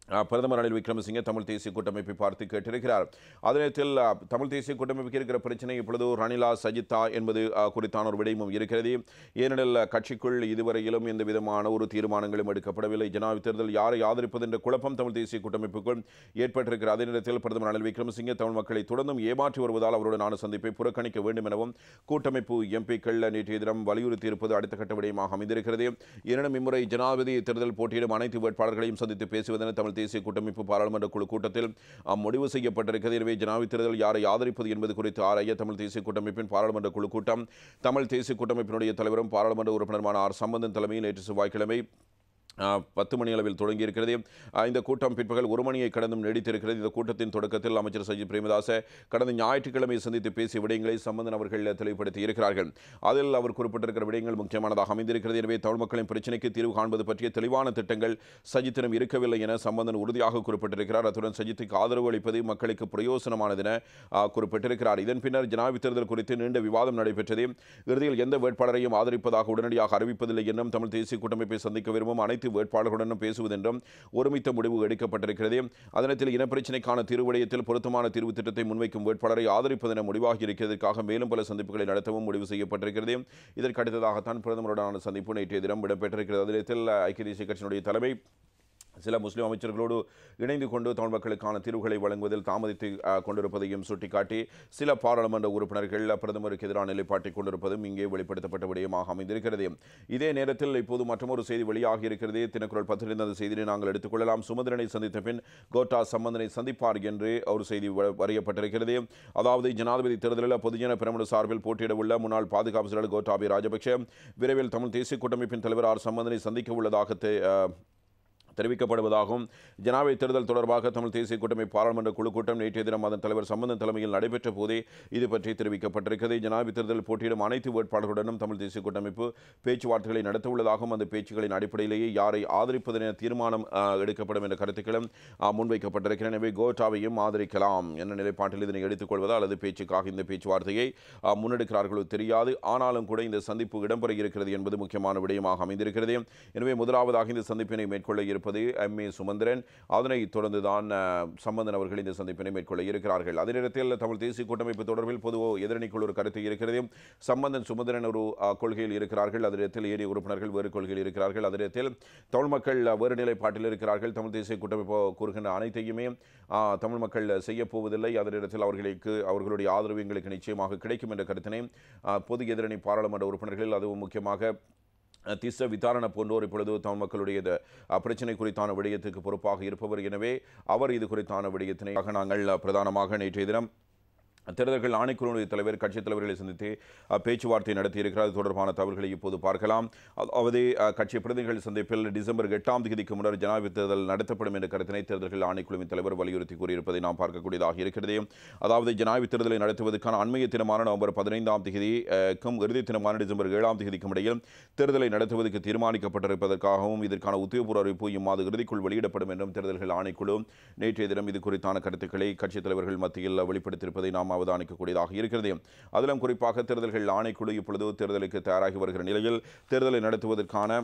அஹ், பிரதமர் ரணில் விக்ரமசிங்கே தமிழ் தேசிய கூட்டமைப்பை பார்த்து கேட்டிருக்கிறார் அதே நேரத்தில் அஹ், தமிழ் தேசிய கூட்டமைப்புக்கு இருக்கிற பிரச்சனை இப்பொழுது ரணிலா சஜித்தா என்பது அஹ், குறித்தான ஒரு விடயமும் இருக்கிறது ஏனெனில் அஹ், கட்சிக்குள் இதுவரையிலும் எந்த விதமான ஒரு தீர்மானங்களும் எடுக்கப்படவில்லை ஜனாதிபதி தேர்தல் யாரை ஆதரிப்பது என்ற குழப்பம் தமிழ் தேசிய கூட்டமைப்புக்குள் ஏற்பட்டிருக்கிறது அதே நேரத்தில் பிரதமர் ரணில் விக்ரமசிங்கே தமிழ் மக்களை தொடர்ந்தும் ஏமாற்றி வருவதால் அவருடனான சந்திப்பை புறக்கணிக்க வேண்டும் எனவும் கூட்டமைப்பு எம்பிக்கள் நேற்றைய தினம் வலியுறுத்தி இருப்பது அடுத்த கட்ட விடயமாக அமைந்திருக்கிறது எனினும் இம்முறை ஜனாதிபதி தேர்தல் போட்டியிடும் அனைத்து வேட்பாளர்களையும் சந்தித்து பேசுவதென தமிழ் தேசிய கூட்டமைப்பு பாராளுமன்ற குழு கூட்டத்தில் அஹ், முடிவு செய்யப்பட்டிருக்கிறது எனவே ஜனாதிபதி தேர்தல் யாரை ஆதரிப்பது என்பது குறித்து ஆராய தமிழ் தேசிய கூட்டமைப்பின் பாராளுமன்ற குழு கூட்டம் தமிழ் தேசிய கூட்டமைப்பினுடைய தலைவரும் பாராளுமன்ற உறுப்பினருமான ஆர் சம்பந்தன் தலைமையில் நேற்று செவ்வாய்க்கிழமை ஆஹ், பத்து மணி அளவில் தொடங்கி இருக்கிறது ஆஹ், இந்த கூட்டம் பிற்பகல் ஒரு மணியை கடந்தும் நீடித்திருக்கிறது இந்த கூட்டத்தின் தொடக்கத்தில் அமைச்சர் சஜித் பிரேமதாச கடந்த ஞாயிற்றுக்கிழமை சந்தித்து பேசிய விடயங்களை சம்பந்தன் அவர்கள் தெளிவுபடுத்தி இருக்கிறார்கள் அதில் அவர் குறிப்பிட்டிருக்கிற விடயங்கள் முக்கியமானதாக அமைந்திருக்கிறது எனவே தமிழ் மக்களின் பிரச்சினைக்கு தீர்வு காண்பது பற்றிய தெளிவான திட்டங்கள் சஜித்திடம் இருக்கவில்லை என சம்பந்தன் உறுதியாக குறிப்பிட்டிருக்கிறார் அத்துடன் சஜித்துக்கு ஆதரவு அளிப்பது மக்களுக்கு பிரயோசனமானது என ஆஹ், குறிப்பிட்டிருக்கிறார் இதன் பின்னர் ஜனாதிபதி தேர்தல் குறித்து நீண்ட விவாதம் நடைபெற்றது இறுதியில் எந்த வேட்பாளரையும் ஆதரிப்பதாக உடனடியாக அறிவிப்பதில்லை என்றும் தமிழ் தேசிய கூட்டமைப்பை சந்திக்க விரும்பும் அனைத்து வேட்பாளர்களுடனும் பேசுவதென்றும் ஒருமித்த முடிவு எடுக்கப்பட்டிருக்கிறது அதனத்தில் இனப்பிரச்சினைக்கான தீர்வு விடயத்தில் பொருத்தமான தீர்வு திட்டத்தை முன்வைக்கும் வேட்பாளரை ஆதரிப்பதென முடிவாகி இருக்கிறதற்காக மேலும் பல சந்திப்புகளை நடத்தவும் முடிவு செய்யப்பட்டிருக்கிறது இதற்கு அடுத்ததாகத்தான் பிரதமருடனான சந்திப்பு நேற்றைய தினம் இடம்பெற்றிருக்கிறது அதில் ஐக்கிய தேசிய கட்சியினுடைய தலைமை சில முஸ்லிம் அமைச்சர்களோடு இணைந்து கொண்டு தமிழ் மக்களுக்கான தீர்வுகளை வழங்குவதில் தாமதித்து அஹ், கொண்டிருப்பதையும் சுட்டிக்காட்டி சில பாராளுமன்ற உறுப்பினர்கள் பிரதமருக்கு எதிரான நிலைப்பாட்டை கொண்டிருப்பதும் இங்கே வெளிப்படுத்தப்பட்ட விடயமாக அமைந்திருக்கிறது இதே நேரத்தில் இப்போது மற்றொரு செய்தி வெளியாகி இருக்கிறது தினக்குரல் பத்திரிகை அந்த செய்தியை நாங்கள் எடுத்துக்கொள்ளலாம் சுமந்திரனை சந்தித்த பின் கோட்டா சம்பந்தனை சந்திப்பார் என்று ஒரு செய்தி வ- வரையப்பட்டிருக்கிறது அதாவது ஜனாதிபதி தேர்தலில் பொதுஜன பிரமுன சார்பில் போட்டியிட உள்ள முன்னாள் பாதுகாப்பு செயலர் கோட்டாபி ராஜபக்ஷ விரைவில் தமிழ் தேசிய கூட்டமைப்பின் தலைவர் ஆர் சம்பந்தனை சந்திக்க உள்ளதாக தெ- அஹ், தெரிவிக்கப்படுவதாகவும் ஜனாவை தேர்தல் தொடர்பாக தமிழ் தேசிய கூட்டமை பாராளுமன்ற குழு கூட்டம் நேற்றைய தினம் அதன் தலைவர் சம்பந்தன் தலைமையில் நடைபெற்ற போதே இது பற்றி தெரிவிக்கப்பட்டிருக்கிறது ஜனாதிபதி தேர்தல் போட்டியிடும் அனைத்து வேட்பாளர்களுடனும் தமிழ் தேசிய கூட்டமைப்பு பேச்சுவார்த்தைகளை நடத்த உள்ளதாகவும் அந்த பேச்சுக்களின் அடிப்படையிலேயே யாரை ஆதரிப்பதென தீர்மானம் ஆஹ், எடுக்கப்படும் என்ற கருத்துக்களும் ஆஹ், முன்வைக்கப்பட்டிருக்கின்றன எனவே கோட்டாவையும் ஆதரிக்கலாம் என்ற நிலைப்பாட்டில் இதனை எடுத்துக்கொள்வதா அல்லது பேச்சுக்காக இந்த பேச்சுவார்த்தையை ஆஹ், முன்னெடுக்கிறார்களோ தெரியாது ஆனாலும் கூட இந்த சந்திப்பு இடம்பெற இருக்கிறது என்பது முக்கியமான விடயமாக அமைந்திருக்கிறது எனவே முதலாவதாக இந்த சந்திப்பினை மேற்கொள்ள இருப்பது எம் ஏ சுமந்திரன் அதனைத் தொடர்ந்துதான் அஹ், சம்பந்தன் அவர்கள் இந்த சந்திப்பினை மேற்கொள்ள இருக்கிறார்கள் அதே நேரத்தில் தமிழ் தேசிய கூட்டமைப்பு தொடர்பில் பொதுவோ எதிரணிக்குள் ஒரு கருத்து இருக்கிறது சம்பந்தன் சுமந்திரன் ஒரு அஹ், கொள்கையில் இருக்கிறார்கள் அதே நேரத்தில் ஏரிய உறுப்பினர்கள் வேறு கொள்கையில் இருக்கிறார்கள் அதே நேரத்தில் தமிழ் மக்கள் அஹ், வேறு நிலைப்பாட்டில் இருக்கிறார்கள் தமிழ் தேசிய கூட்டமைப்பு கூறுகின்ற அனைத்தையுமே அஹ், தமிழ் மக்கள் செய்ய போவதில்லை அதே நேரத்தில் அவர்களுக்கு அவர்களுடைய ஆதரவு எங்களுக்கு நிச்சயமாக கிடைக்கும் என்ற கருத்தினை அஹ், பொது எதிரணி பாராளுமன்ற உறுப்பினர்கள் அதுவும் முக்கியமாக அஹ், திஸ்ஸ விதாரண போன்றோர் இப்பொழுது தமிழ் மக்களுடைய இந்த அஹ், பிரச்சினை குறித்தான விடயத்துக்கு பொறுப்பாக இருப்பவர் எனவே அவர் இது குறித்தான விடயத்தினை நாங்கள் அஹ், பிரதானமாக நேற்றைய தினம் தேர்தல்கள் ஆணைக்குழுவுடைய தலைவர் கட்சித் தலைவர்களை சந்தித்து அஹ், பேச்சுவார்த்தை நடத்தியிருக்கிறார் அது தொடர்பான தகவல்களை இப்போது பார்க்கலாம் அதாவது அஹ், கட்சி பிரதிநிதிகள் சந்திப்பில் டிசம்பர் எட்டாம் தேதிக்கு முன்னர் ஜனாதிபதி தேர்தல் நடத்தப்படும் என்ற கருத்தினை தேர்தல்கள் ஆணைக்குழுவின் தலைவர் வலியுறுத்தி கூறியிருப்பதை நாம் பார்க்கக்கூடியதாக இருக்கிறது அதாவது ஜனாதிபதி தேர்தலை நடத்துவதற்கான அண்மைய தினமான நவம்பர் பதினைந்தாம் தேதிக்கும் இறுதி தினமான டிசம்பர் ஏழாம் தேதிக்கும் இடையில் தேர்தலை நடத்துவதற்கு தீர்மானிக்கப்பட்டிருப்பதற்காகவும் இதற்கான உத்தியோகபூர்வ அறிவிப்பு இம்மாத இறுதிக்குள் வெளியிடப்படும் என்றும் தேர்தல்கள் ஆணைக்குழு நேற்றைய தினம் இது குறித்தான கருத்துக்களை கட்சித் தலைவர்கள் மத்தியில் வெளிப்படுத்தியிருப்பதை நாம் அவதானிக்கக்கூடியதாக இருக்கிறது அதிலும் குறிப்பாக தேர்தல்கள் ஆணைக்குழு இப்பொழுது தேர்தலுக்கு தயாராகி வருகிற நிலையில் தேர்தலை நடத்துவதற்கான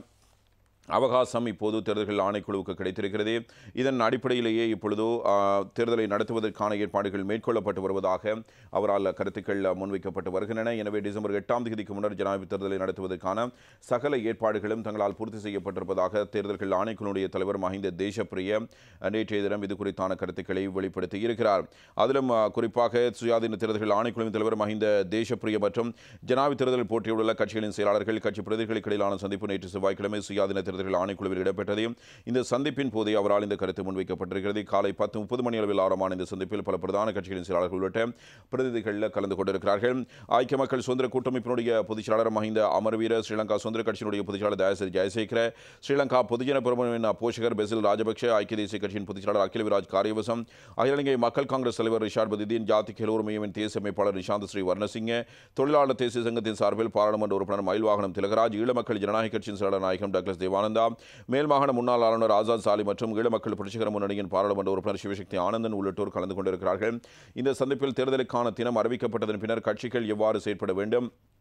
அவகாசம் இப்போது தேர்தல்கள் ஆணைக்குழுவுக்கு கிடைத்திருக்கிறது இதன் அடிப்படையிலேயே இப்பொழுது ஆ, தேர்தலை நடத்துவதற்கான ஏற்பாடுகள் மேற்கொள்ளப்பட்டு வருவதாக அவரால் கருத்துக்கள் முன்வைக்கப்பட்டு வருகின்றன எனவே டிசம்பர் எட்டாம் தேதிக்கு முன்னர் ஜனாதிபதி தேர்தலை நடத்துவதற்கான சகல ஏற்பாடுகளும் தங்களால் பூர்த்தி செய்யப்பட்டிருப்பதாக தேர்தல்கள் ஆணைக்குழுடைய தலைவர் மஹிந்த தேசப்பிரிய நேற்றைய தினம் இது குறித்தான கருத்துக்களை வெளிப்படுத்தி இருக்கிறார் அதிலும் ஆ, குறிப்பாக சுயாதீன தேர்தல்கள் ஆணைக்குழுவின் தலைவர் மஹிந்த தேசப்பிரிய மற்றும் ஜனாதிபதி தேர்தலில் போட்டியுள்ள கட்சிகளின் செயலாளர்கள் கட்சி பிரதிகளுக்கு இடையிலான சந்திப்பு நேற்று செவ்வாய்க்கிழமை சுயாதீன தேர்தல்கள் ஆணைக்குழுவில் இடம்பெற்றது இந்த சந்திப்பின் போதே அவரால் இந்த கருத்து முன்வைக்கப்பட்டிருக்கிறது காலை பத்து முப்பது மணி அளவில் ஆரம்பமான இந்த சந்திப்பில் பல பிரதான கட்சிகளின் செயலாளர்கள் உள்ளிட்ட பிரதிநிதிகள் கலந்து கொண்டிருக்கிறார்கள் ஐக்கிய மக்கள் சுதந்திர கூட்டமைப்பினுடைய பொதுச் செயலாளர் மஹிந்த அமர்வீர ஸ்ரீலங்கா சுதந்திர கட்சியினுடைய பொதுச் செயலாளர் தயாசிரி ஜெயசேகர ஸ்ரீலங்கா பொதுஜன பெருமனின் போஷகர் பெசில் ராஜபக்ஷ ஐக்கிய தேசிய கட்சியின் பொதுச் செயலாளர் அகில விராஜ் காரியவசம் அகில இலங்கை மக்கள் காங்கிரஸ் தலைவர் ரிஷாட் பதிதீன் ஜாதி கெலோர் மையவின் தேசிய அமைப்பாளர் நிஷாந்த் ஸ்ரீ வர்ணசிங்க தொழிலாளர் தேசிய சங்கத்தின் சார்பில் பாராளுமன்ற உறுப்பினர் மயில்வாகனம் திலகராஜ் ஈழ மக்கள் ஜனநாயக கட்சியின் செயலாளர் நாயகம் டாக்டர் தேவானந்தா மேல் மாகாண முன்னாள் ஆளுநர் ஆசாத் சாலி மற்றும் ஈழ மக்கள் புரட்சிகர முன்னணியின் பாராளுமன்ற உறுப்பினர் சிவசக்தி ஆனந்தன் உள்ளிட்டோர் கலந்து கொண்டிருக்கிறார்கள் இந்த சந்திப்பில் தேர்தலுக்கான தினம் அறிவிக்கப்பட்டதன் பின்னர் கட்சிகள் எவ்வாறு செயற்பட வேண்டும்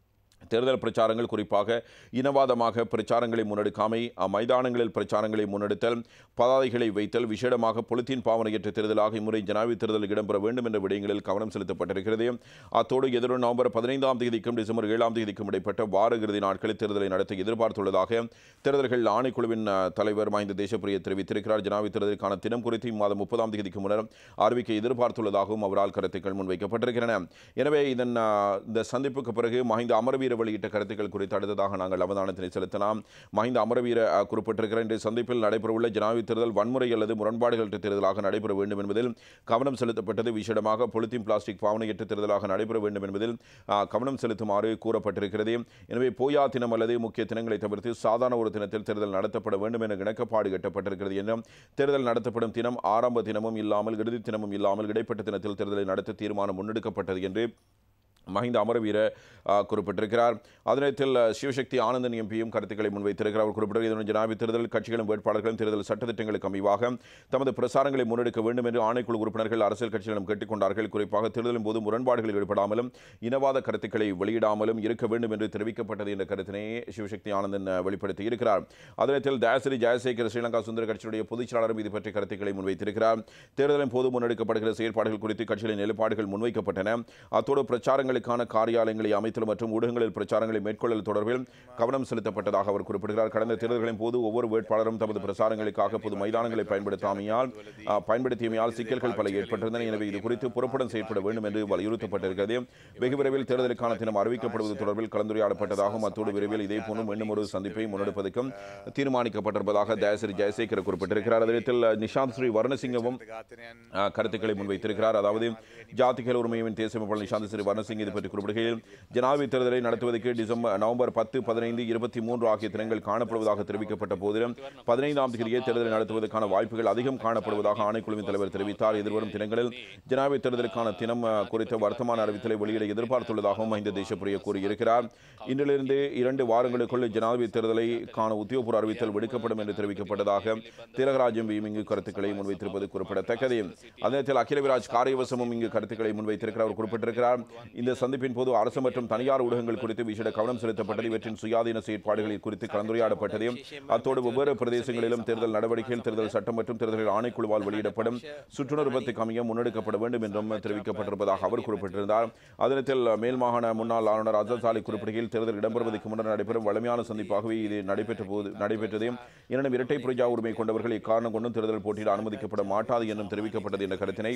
தேர்தல் பிரச்சாரங்கள் குறிப்பாக இனவாதமாக பிரச்சாரங்களை முன்னெடுக்காமை மைதானங்களில் பிரச்சாரங்களை முன்னெடுத்தல் பதாதைகளை வைத்தல் விசேடமாக பொலித்தீன் பாவனையற்ற தேர்தலாக இம்முறை ஜனாதிபதி தேர்தல் இடம்பெற வேண்டும் என்ற விடயங்களில் கவனம் செலுத்தப்பட்டிருக்கிறது அத்தோடு எதிரும் நவம்பர் பதினைந்தாம் தேதிக்கும் டிசம்பர் ஏழாம் தேதிக்கும் இடைப்பட்ட வார இறுதி நாட்களில் தேர்தலை நடத்த எதிர்பார்த்துள்ளதாக தேர்தல்கள் ஆணைக்குழுவின் அஹ், தலைவர் மஹிந்த தேசப்பிரிய தெரிவித்திருக்கிறார் ஜனாதிபதி தேர்தலுக்கான தினம் குறித்து இம்மாதம் முப்பதாம் தேதிக்கு முன்னர் அறிவிக்க எதிர்பார்த்துள்ளதாகவும் அவரால் கருத்துக்கள் முன்வைக்கப்பட்டிருக்கின்றன எனவே இதன் அஹ், இந்த சந்திப்புக்கு பிறகு மஹிந்த அமரவீர வெளியிட்ட கருத்துக்கள் குறித்து அடுத்ததாக நாங்கள் அவதானத்தினை செலுத்தலாம் மஹிந்த அமரவீர அஹ், குறிப்பிட்டிருக்கிற இன்றைய சந்திப்பில் நடைபெறவுள்ள ஜனாதிபதி தேர்தல் வன்முறை அல்லது முரண்பாடுகளற்ற தேர்தலாக நடைபெற வேண்டும் என்பதில் கவனம் செலுத்தப்பட்டது விசேடமாக பொலித்தீன் பிளாஸ்டிக் பாவனையற்ற தேர்தலாக நடைபெற வேண்டும் என்பதில் அஹ், கவனம் செலுத்துமாறு கூறப்பட்டிருக்கிறது எனவே போயா தினம் அல்லது முக்கிய தினங்களை தவிர்த்து சாதாரண ஒரு தினத்தில் தேர்தல் நடத்தப்பட வேண்டும் என இணக்கப்பாடு எட்டப்பட்டிருக்கிறது என்றும் தேர்தல் நடத்தப்படும் தினம் ஆரம்ப தினமும் இல்லாமல் இறுதி தினமும் இல்லாமல் இடைப்பட்ட தினத்தில் தேர்தலை நடத்த தீர்மானம் முன்னெடுக்கப்பட்டது என்று மஹிந்த அமரவீர ஆ, குறிப்பிட்டிருக்கிறார் அதே நேரத்தில் அ, சிவசக்தி ஆனந்தன் எம்பியும் கருத்துக்களை முன்வைத்திருக்கிறார் அவர் குறிப்பிட்ட இதனுடன் ஜனாதிபதி தேர்தல் கட்சிகளும் வேட்பாளர்களும் தேர்தல் சட்டத்திட்டங்களுக்கு அமைவாக தமது பிரசாரங்களை முன்னெடுக்க வேண்டும் என்று ஆணைக்குழு உறுப்பினர்கள் அரசியல் கட்சிகளிடம் கேட்டுக்கொண்டார்கள் குறிப்பாக தேர்தலின் போது முரண்பாடுகளில் ஈடுபடாமலும் இனவாத கருத்துக்களை வெளியிடாமலும் இருக்க வேண்டும் என்று தெரிவிக்கப்பட்டது என்ற கருத்தினை சிவசக்தி ஆனந்தன் அ, வெளிப்படுத்தி இருக்கிறார் அதே நேரத்தில் தயாசிரி ஜெயசேகர் ஸ்ரீலங்கா சுந்தர கட்சியுடைய பொதுச் செயலாளரும் இது பற்றிய கருத்துக்களை முன்வைத்திருக்கிறார் தேர்தலின் போது முன்னெடுக்கப்படுகிற செயற்பாடுகள் குறித்து கட்சிகளின் நிலைப்பாடுகள் முன்வைக்கப்பட்டன அத்தோடு பிரச்சாரங்களுக்கான காரியாலயங்களை அமைத்தல் மற்றும் ஊடகங்களில் பிரச்சாரங்களை மேற்கொள்ளல் தொடர்பில் கவனம் செலுத்தப்பட்டதாக அவர் குறிப்பிடுகிறார் கடந்த தேர்தல்களின் போது ஒவ்வொரு வேட்பாளரும் தமது பிரச்சாரங்களுக்காக பொது மைதானங்களை பயன்படுத்தாமையால் ஆ, பயன்படுத்தியமையால் சிக்கல்கள் பல ஏற்பட்டிருந்தன எனவே இது குறித்து புறப்படம் செய்யப்பட வேண்டும் என்று வலியுறுத்தப்பட்டிருக்கிறது வெகு விரைவில் தேர்தலுக்கான தினம் அறிவிக்கப்படுவது தொடர்பில் கலந்துரையாடப்பட்டதாகவும் அத்தோடு விரைவில் இதே போன்று மீண்டும் ஒரு சந்திப்பை முன்னெடுப்பதற்கும் தீர்மானிக்கப்பட்டிருப்பதாக தயாசிரி ஜெயசேகர் குறிப்பிட்டிருக்கிறார் அதே நேரத்தில் நிஷாந்த் ஸ்ரீ வர்ணசிங்கவும் ஆ, கருத்துக்களை முன்வைத்திருக்கிறார் அதாவது ஜாதிகள் உரிமையின் தேசிய அமைப்பாளர் நிஷாந்த் ஸ்ரீ வர்ணசிங் இது பற்றி குறிப்பிடுகையில் ஜனாதிபதி தேர்தலை நடத்துவதற்கு டிசம்பர் நவம்பர் பத்து பதினைந்து இருபத்தி மூன்று ஆகிய தினங்கள் காணப்படுவதாக தெரிவிக்கப்பட்ட போதிலும் பதினைந்தாம் தேதியே தேர்தலை நடத்துவதற்கான வாய்ப்புகள் அதிகம் காணப்படுவதாக ஆணைக்குழுவின் தலைவர் தெரிவித்தார் எதிர்வரும் தினங்களில் ஜனாதிபதி தேர்தலுக்கான தினம் அ, குறித்த வர்த்தமான அறிவித்தலை வெளியிட எதிர்பார்த்துள்ளதாகவும் மஹிந்த தேசப்பிரிய கூறியிருக்கிறார் இன்றிலிருந்து இரண்டு வாரங்களுக்குள் ஜனாதிபதி தேர்தலை காண உத்தியோகபூர்வ அறிவித்தல் விடுக்கப்படும் என்று தெரிவிக்கப்பட்டதாக திலகராஜ் எம்பியும் இங்கு கருத்துக்களை முன்வைத்திருப்பது குறிப்பிடத்தக்கது அதே நேரத்தில் அகில விராஜ் காரியவசமும் இங்கு கருத்துக்களை முன்வைத்திருக்கிறார் அவர் குறிப்பிட்டிருக்கிறார் இந்த சந்திப்பின் போது அரசு மற்றும் தனியார் ஊடகங்கள் குறித்து விசேட கவனம் செலுத்தப்பட்டது இவற்றின் சுயாதீன செயற்பாடுகள் குறித்து கலந்துரையாடப்பட்டது அத்தோடு வெவ்வேறு பிரதேசங்களிலும் தேர்தல் நடவடிக்கைகள் தேர்தல் சட்டம் மற்றும் தேர்தல்கள் ஆணைக்குழுவால் வெளியிடப்படும் சுற்றுணர்வுக்கு அமைய முன்னெடுக்கப்பட வேண்டும் என்றும் தெரிவிக்கப்பட்டிருப்பதாக அவர் குறிப்பிட்டிருந்தார் அதனத்தில் மேல் மாகாண முன்னாள் ஆளுநர் அசத் சாலி குறிப்பிடுகையில் தேர்தல் இடம்பெறுவதற்கு முன்னர் நடைபெறும் வலிமையான சந்திப்பாகவே இது நடைபெற்ற போது நடைபெற்றது எனினும் இரட்டை பிரஜா உரிமை கொண்டவர்கள் இக்காரணம் கொண்டும் தேர்தல் போட்டியில் அனுமதிக்கப்பட மாட்டாது என்றும் தெரிவிக்கப்பட்டது என்ற கருத்தினை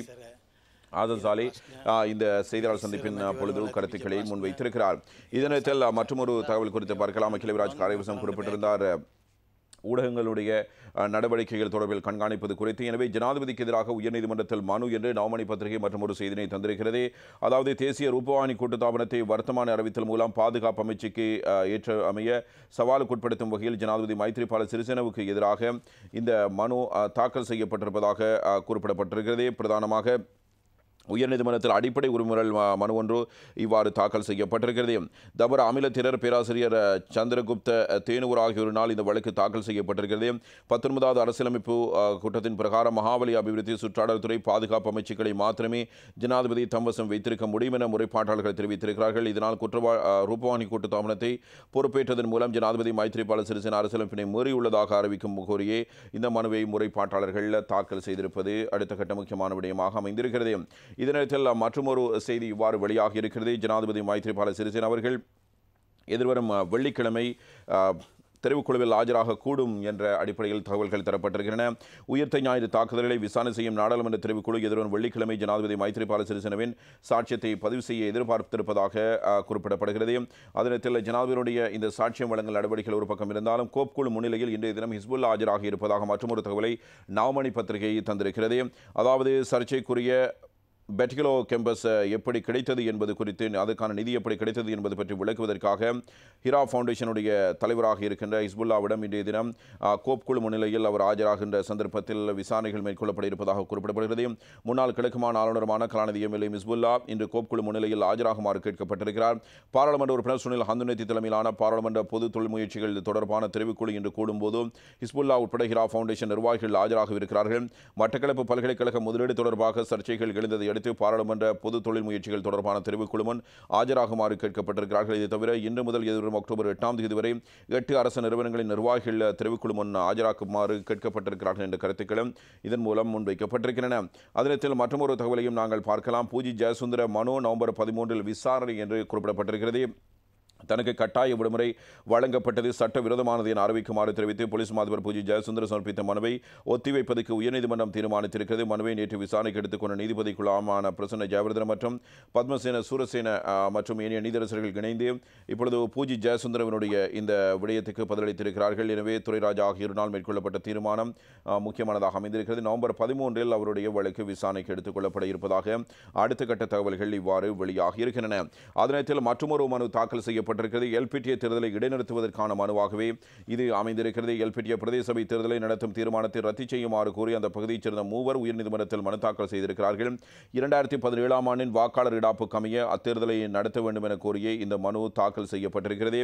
ஆதன் சாலே ஆ, இந்த செய்தியாளர் சந்திப்பின் ஆ, பொழுது கருத்துக்களை முன்வைத்திருக்கிறார் இதனத்தில் மற்றொரு தகவல் குறித்து பார்க்கலாம் அகில விராஜ் காரியவசம் குறிப்பிட்டிருந்தார் ஊடகங்களுடைய அஹ், நடவடிக்கைகள் தொடர்பில் கண்காணிப்பது குறித்து எனவே ஜனாதிபதிக்கு எதிராக உயர்நீதிமன்றத்தில் மனு என்று நவமணி பத்திரிகை மற்றும் ஒரு செய்தினை தந்திருக்கிறது அதாவது தேசிய ரூபவாணி கூட்டுத்தாபனத்தை வர்த்தமான அறிவித்தல் மூலம் பாதுகாப்பு அமைச்சுக்கு அஹ், ஏற்ற அமைய சவாலுக்குட்படுத்தும் வகையில் ஜனாதிபதி மைத்ரிபால சிறிசேனவுக்கு எதிராக இந்த மனு அஹ், தாக்கல் செய்யப்பட்டிருப்பதாக அஹ், குறிப்பிடப்பட்டிருக்கிறது பிரதானமாக உயர்நீதிமன்றத்தில் அடிப்படை உரிமைகள் ம- மனு ஒன்று இவ்வாறு தாக்கல் செய்யப்பட்டிருக்கிறது தபர அமிலத்திரர் பேராசிரியர் அஹ், சந்திரகுப்த அஹ், தேனூர் ஆகியோரினால் இந்த வழக்கு தாக்கல் செய்யப்பட்டிருக்கிறது பத்தொன்பதாவது அரசியலமைப்பு அஹ், கூட்டத்தின் பிரகாரம் மகாபலி அபிவிருத்தி சுற்றாடல் துறை பாதுகாப்பு அமைச்சுக்களை மாத்திரமே ஜனாதிபதி தம்வசம் வைத்திருக்க முடியும் என முறைப்பாட்டாளர்கள் தெரிவித்திருக்கிறார்கள் இதனால் குற்றவா அஹ், ரூபவாணி கூட்டு தாமனத்தை பொறுப்பேற்றதன் மூலம் ஜனாதிபதி மைத்ரிபால சிறிசேன அரசியலமைப்பினை மீறியுள்ளதாக அறிவிக்கும் கோரியே இந்த மனுவை முறைப்பாட்டாளர்கள் தாக்கல் செய்திருப்பது அடுத்த கட்ட முக்கியமான விடயமாக அமைந்திருக்கிறது இதனத்தில் மற்றொரு செய்தி இவ்வாறு வெளியாகி இருக்கிறது ஜனாதிபதி மைத்ரிபால சிறிசேன அவர்கள் எதிர்வரும் அஹ், வெள்ளிக்கிழமை அஹ், தெரிவுக்குழுவில் ஆஜராக கூடும் என்ற அடிப்படையில் தகவல்கள் தரப்பட்டிருக்கின்றன உயிர்த்த ஞாயிறு தாக்குதல்களை விசாரணை செய்யும் நாடாளுமன்ற தெரிவுக்குழு எதிர்வரும் வெள்ளிக்கிழமை ஜனாதிபதி மைத்ரிபால சிறிசேனவின் சாட்சியத்தை பதிவு செய்ய எதிர்பார்த்திருப்பதாக அஹ், குறிப்பிடப்படுகிறது அதனத்தில் ஜனாதிபதியுடைய இந்த சாட்சியம் வழங்கல் நடவடிக்கைகள் ஒரு பக்கம் இருந்தாலும் கோப் குழு முன்னிலையில் இன்றைய தினம் ஹிஸ்புல்லா ஆஜராகி இருப்பதாக மற்றொரு தகவலை நவமணி பத்திரிகை தந்திருக்கிறது அதாவது சர்ச்சைக்குரிய பெட்கிலோ கேம்பஸ் எப்படி கிடைத்தது என்பது குறித்து அதுக்கான நிதி எப்படி கிடைத்தது என்பது பற்றி விளக்குவதற்காக ஹிரா ஃபவுண்டேஷனுடைய தலைவராக இருக்கின்ற ஹிஸ்புல்லாவிடம் இன்றைய தினம் ஆ, கோப் குழு முன்னிலையில் அவர் ஆஜராகின்ற சந்தர்ப்பத்தில் விசாரணைகள் மேற்கொள்ளப்பட இருப்பதாக குறிப்பிடப்படுகிறது முன்னாள் கிழக்குமான ஆளுநருமான கலாநிதி எம்எல்ஏ ஹிஸ்புல்லா இன்று கோப் குழு முன்னிலையில் ஆஜராகுமாறு கேட்கப்பட்டிருக்கிறார் பாராளுமன்ற உறுப்பினர் சுனில் ஹந்துனேத்தி தலைமையிலான பாராளுமன்ற பொது தொழில் முயற்சிகள் தொடர்பான தெரிவுக்குழு இன்று கூடும்போது ஹிஸ்புல்லா உட்பட ஹிரா ஃபவுண்டேஷன் நிர்வாகிகள் ஆஜராக இருக்கிறார்கள் மட்டக்களப்பு பல்கலைக்கழக முதலீடு தொடர்பாக சர்ச்சைகள் எழுந்ததை அடுத்து பாராளுமன்ற பொது தொழில் முயற்சிகள் தொடர்பான தெரிவுக்குழு முன் ஆஜராகுமாறு கேட்கப்பட்டிருக்கிறார்கள் இதை தவிர இன்று முதல் எதிர்வரும் அக்டோபர் எட்டாம் தேதி வரை எட்டு அரசு நிறுவனங்களின் நிர்வாகிகள் தெரிவுக்குழு முன் ஆஜராக்குமாறு கேட்கப்பட்டிருக்கிறார்கள் என்ற கருத்துக்களும் இதன் மூலம் முன்வைக்கப்பட்டிருக்கின்றன அதனத்தில் மற்றொரு தகவலையும் நாங்கள் பார்க்கலாம் பூஜி ஜெயசுந்தர மனோ நவம்பர் பதிமூன்றில் விசாரணை என்று குறிப்பிடப்பட்டிருக்கிறது தனக்கு கட்டாய விடுமுறை வழங்கப்பட்டது சட்டவிரோதமானது என அறிவிக்குமாறு தெரிவித்து போலீஸ் மாதிபர் பூஜி ஜெயசுந்தர் சமர்ப்பித்த மனுவை ஒத்திவைப்பதற்கு உயர்நீதிமன்றம் தீர்மானித்திருக்கிறது மனுவை நேற்று விசாரணைக்கு எடுத்துக்கொண்ட நீதிபதிக்குள்ளாமான பிரசன்ன ஜெயவர்தன மற்றும் பத்மசேன சூரசேன ஆ, மற்றும் ஏனைய நீதரசர்கள் இணைந்து இப்பொழுது பூஜி ஜெயசுந்தரவனுடைய இந்த விடயத்துக்கு பதிலளித்திருக்கிறார்கள் எனவே துரைராஜா ஆகிய நாள் மேற்கொள்ளப்பட்ட தீர்மானம் ஆ, முக்கியமானதாக அமைந்திருக்கிறது நவம்பர் பதிமூன்றில் அவருடைய வழக்கு விசாரணைக்கு எடுத்துக் கொள்ளப்பட இருப்பதாக அடுத்த கட்ட தகவல்கள் இவ்வாறு வெளியாகி இருக்கின்றன அதனத்தில் மற்றொரு மனு தாக்கல் செய்யப்பட்டிருக்கிறது எல்பிடிஏ தேர்தலை இடைநிறுத்துவதற்கான மனுவாகவே இது அமைந்திருக்கிறது எல்பிடிஏ பிரதேச சபை தேர்தலை நடத்தும் தீர்மானத்தை ரத்து செய்யுமாறு கோரி அந்த பகுதியைச் சேர்ந்த மூவர் உயர்நீதிமன்றத்தில் மனு தாக்கல் செய்திருக்கிறார்கள் இரண்டாயிரத்தி பதினேழாம் ஆண்டின் வாக்காளர் இடாப்புக்கு அமைய அத்தேர்தலை நடத்த வேண்டும் என கோரியே இந்த மனு தாக்கல் செய்யப்பட்டிருக்கிறது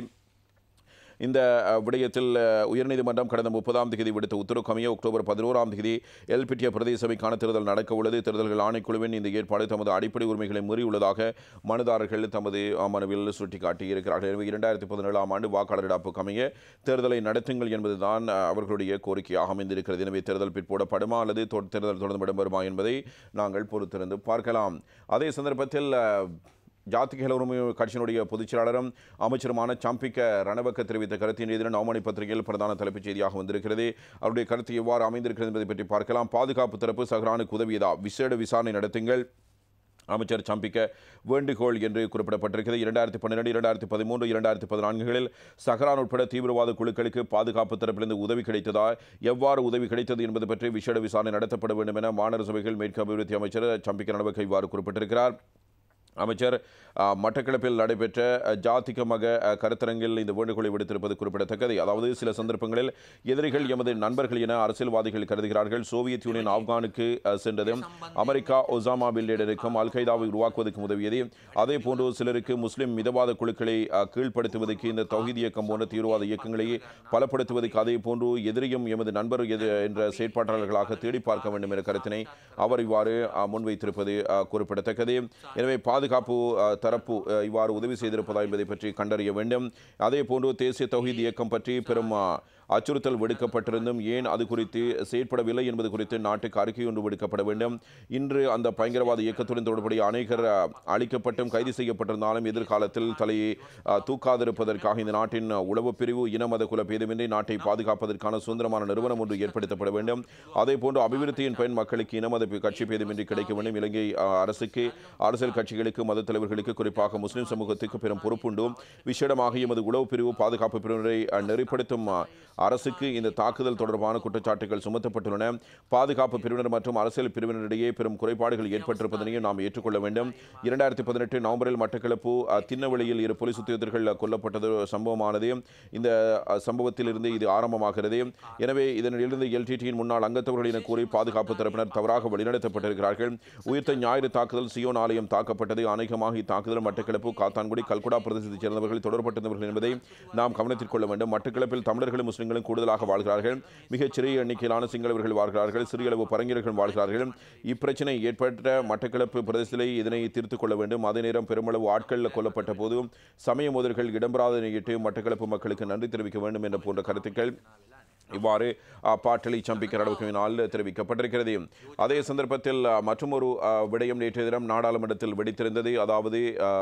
இந்த அஹ், விடயத்தில் அஹ், உயர்நீதிமன்றம் கடந்த முப்பதாம் தேதி விடுத்த உத்தரவுக்கமைய அக்டோபர் பதினோராம் தேதி எல்பிடிய பிரதேச சபைக்கான தேர்தல் நடக்க உள்ளது தேர்தல்கள் ஆணைக்குழுவின் இந்த ஏற்பாடு தமது அடிப்படை உரிமைகளை மீறியுள்ளதாக மனுதாரர்கள் தமது அஹ், மனுவில் சுட்டிக்காட்டியிருக்கிறார்கள் எனவே இரண்டாயிரத்தி பதினேழாம் ஆண்டு வாக்காளர் இடாப்புக்கு அமைய தேர்தலை நடத்துங்கள் என்பதுதான் அஹ், அவர்களுடைய கோரிக்கையாக அமைந்திருக்கிறது எனவே தேர்தல் பிற்போடப்படுமா அல்லது தொ- தேர்தல் தொடர்ந்து இடம்பெறுமா என்பதை நாங்கள் பொறுத்திருந்து பார்க்கலாம் அதே சந்தர்ப்பத்தில் அஹ், ஜாத்திக உரிமை கட்சியினுடைய பொதுச் செயலாளரும் அமைச்சருமான சம்பிக்க ரணவக்க தெரிவித்த கருத்தின் எதிரான நவமணி பத்திரிகையில் பிரதான தலைப்புச் செய்தியாக வந்திருக்கிறது அவருடைய கருத்து எவ்வாறு அமைந்திருக்கிறது என்பதை பற்றி பார்க்கலாம் பாதுகாப்பு தரப்பு சஹ்ரானுக்கு உதவியதா விசேட விசாரணை நடத்துங்கள் அமைச்சர் சம்பிக்க வேண்டுகோள் என்று குறிப்பிடப்பட்டிருக்கிறது இரண்டாயிரத்தி பன்னிரெண்டு இரண்டாயிரத்தி பதிமூன்று இரண்டாயிரத்தி பதினான்குகளில் சஹரான் உட்பட தீவிரவாத குழுக்களுக்கு பாதுகாப்பு தரப்பிலிருந்து உதவி கிடைத்ததா எவ்வாறு உதவி கிடைத்தது என்பது பற்றி விசேட விசாரணை நடத்தப்பட வேண்டும் என மாநகர சபைகள் மேற்கு அபிவிருத்தி அமைச்சர் சம்பிக்க நடவடிக்கை இவ்வாறு குறிப்பிட்டிருக்கிறார் அமைச்சர் அ, மட்டக்களப்பில் நடைபெற்ற அ, ஜாதிக மக அ, கருத்தரங்கில் இந்த வேண்டுகோளை விடுத்திருப்பது குறிப்பிடத்தக்கது அதாவது சில சந்தர்ப்பங்களில் எதிரிகள் எமது நண்பர்கள் என அரசியல்வாதிகள் கருதுகிறார்கள் சோவியத் யூனியன் ஆப்கானுக்கு அ, சென்றது அமெரிக்கா ஒசாமா பின் லேடனுக்கும் அல் கைதாவை உருவாக்குவதற்கு உதவியது அதே போன்று சிலருக்கு முஸ்லிம் மிதவாத குழுக்களை அ, கீழ்ப்படுத்துவதற்கு இந்த தௌஹீத் இயக்கம் போன்ற தீவிரவாத இயக்கங்களை பலப்படுத்துவதற்கு அதே போன்று எதிரியும் எமது நண்பர் எது என்ற செயற்பாட்டாளர்களாக தேடி பார்க்க வேண்டும் என்ற கருத்தினை அவர் இவ்வாறு அ, முன்வைத்திருப்பது அ, குறிப்பிடத்தக்கது எனவே பாதுகாப்பு அ, தரப்பு அ, இவ்வாறு உதவி செய்திருப்பதா என்பதை பற்றி கண்டறிய வேண்டும் அதே போன்று தேசிய தௌஹீத் இயக்கம் பற்றி பெரும் அ, அச்சுறுத்தல் விடுக்கப்பட்டிருந்தும் ஏன் அது குறித்து செயற்படவில்லை என்பது குறித்து நாட்டுக்கு அறிக்கை ஒன்று விடுக்கப்பட வேண்டும் இன்று அந்த பயங்கரவாத இயக்கத்துடன் தொடர்புடைய அநேகர் அ, அழிக்கப்பட்டும் கைது செய்யப்பட்டிருந்தாலும் எதிர்காலத்தில் தலையை அ, தூக்காதிருப்பதற்காக இந்த நாட்டின் உளவு பிரிவு இன மத குல பேதமின்றி நாட்டை பாதுகாப்பதற்கான சுதந்திரமான நிறுவனம் ஒன்று ஏற்படுத்தப்பட வேண்டும் அதே போன்று அபிவிருத்தியின் பயன் மக்களுக்கு இன மத கட்சி பேதமின்றி கிடைக்க வேண்டும் இலங்கை அ, அரசுக்கு அரசியல் கட்சிகளுக்கு மத தலைவர்களுக்கு குறிப்பாக முஸ்லிம் சமூகத்துக்கு பெரும் பொறுப்புண்டு விசேடமாக எமது உளவு பிரிவு பாதுகாப்பு பிரிவினரை அ, நெறிப்படுத்தும் அ, அரசுக்கு இந்த தாக்குதல் தொடர்பான குற்றச்சாட்டுகள் சுமத்தப்பட்டுள்ளன பாதுகாப்பு பிரிவினர் மற்றும் அரசியல் பிரிவினரிடையே பெரும் குறைபாடுகள் ஏற்பட்டிருப்பதனையும் நாம் ஏற்றுக்கொள்ள வேண்டும் இரண்டாயிரத்தி பதினெட்டு நவம்பரில் மட்டக்களப்பு அ, திண்ணவெளியில் இரு போலீஸ் உத்தியோகத்தர்கள் கொல்லப்பட்டது சம்பவமானது இந்த அ, சம்பவத்திலிருந்து இது ஆரம்பமாகிறது எனவே இதனிலிருந்து எல்டிடியின் முன்னாள் அங்கத்தவர்கள் என கூறி பாதுகாப்பு தரப்பினர் தவறாக வழிநடத்தப்பட்டிருக்கிறார்கள் உயிர்த்த ஞாயிறு தாக்குதல் சியோன் ஆலயம் தாக்கப்பட்டது அநேகமாக இத்தாக்குதல் மட்டக்களப்பு காத்தான்குடி கல்குடா பிரதேசத்தைச் சேர்ந்தவர்கள் தொடர்பட்டவர்கள் என்பதை நாம் கவனத்தில் கொள்ள வேண்டும் மட்டக்களப்பில் தமிழர்களும் முஸ்லிம்களும் கூடுதலாக வாழ்கிறார்கள் மிகச் சிறிய எண்ணிக்கையிலான சிங்களவர்கள் வாழ்கிறார்கள் சிறிய அளவு பரங்கியர்கள் வாழ்கிறார்கள் இப்பிரச்சனை ஏற்பட்ட மட்டக்களப்பு பிரதேசத்திலே இதனை தீர்த்துக் கொள்ள வேண்டும் அதே நேரம் பெருமளவு ஆட்கள் கொல்லப்பட்ட போது சமய மோதல்கள் இடம்பெறாதனையிட்டு மட்டக்களப்பு மக்களுக்கு நன்றி தெரிவிக்க வேண்டும் என்ற போன்ற கருத்துக்கள் இவ்வாறு அ, பாட்டளி சம்பிக்க நடவடிக்கையினால் தெரிவிக்கப்பட்டிருக்கிறது அதே சந்தர்ப்பத்தில் அ, மற்றுமொரு அ, விடயம் நேற்றைய தினம் நாடாளுமன்றத்தில் வெடித்திருந்தது அதாவது அ,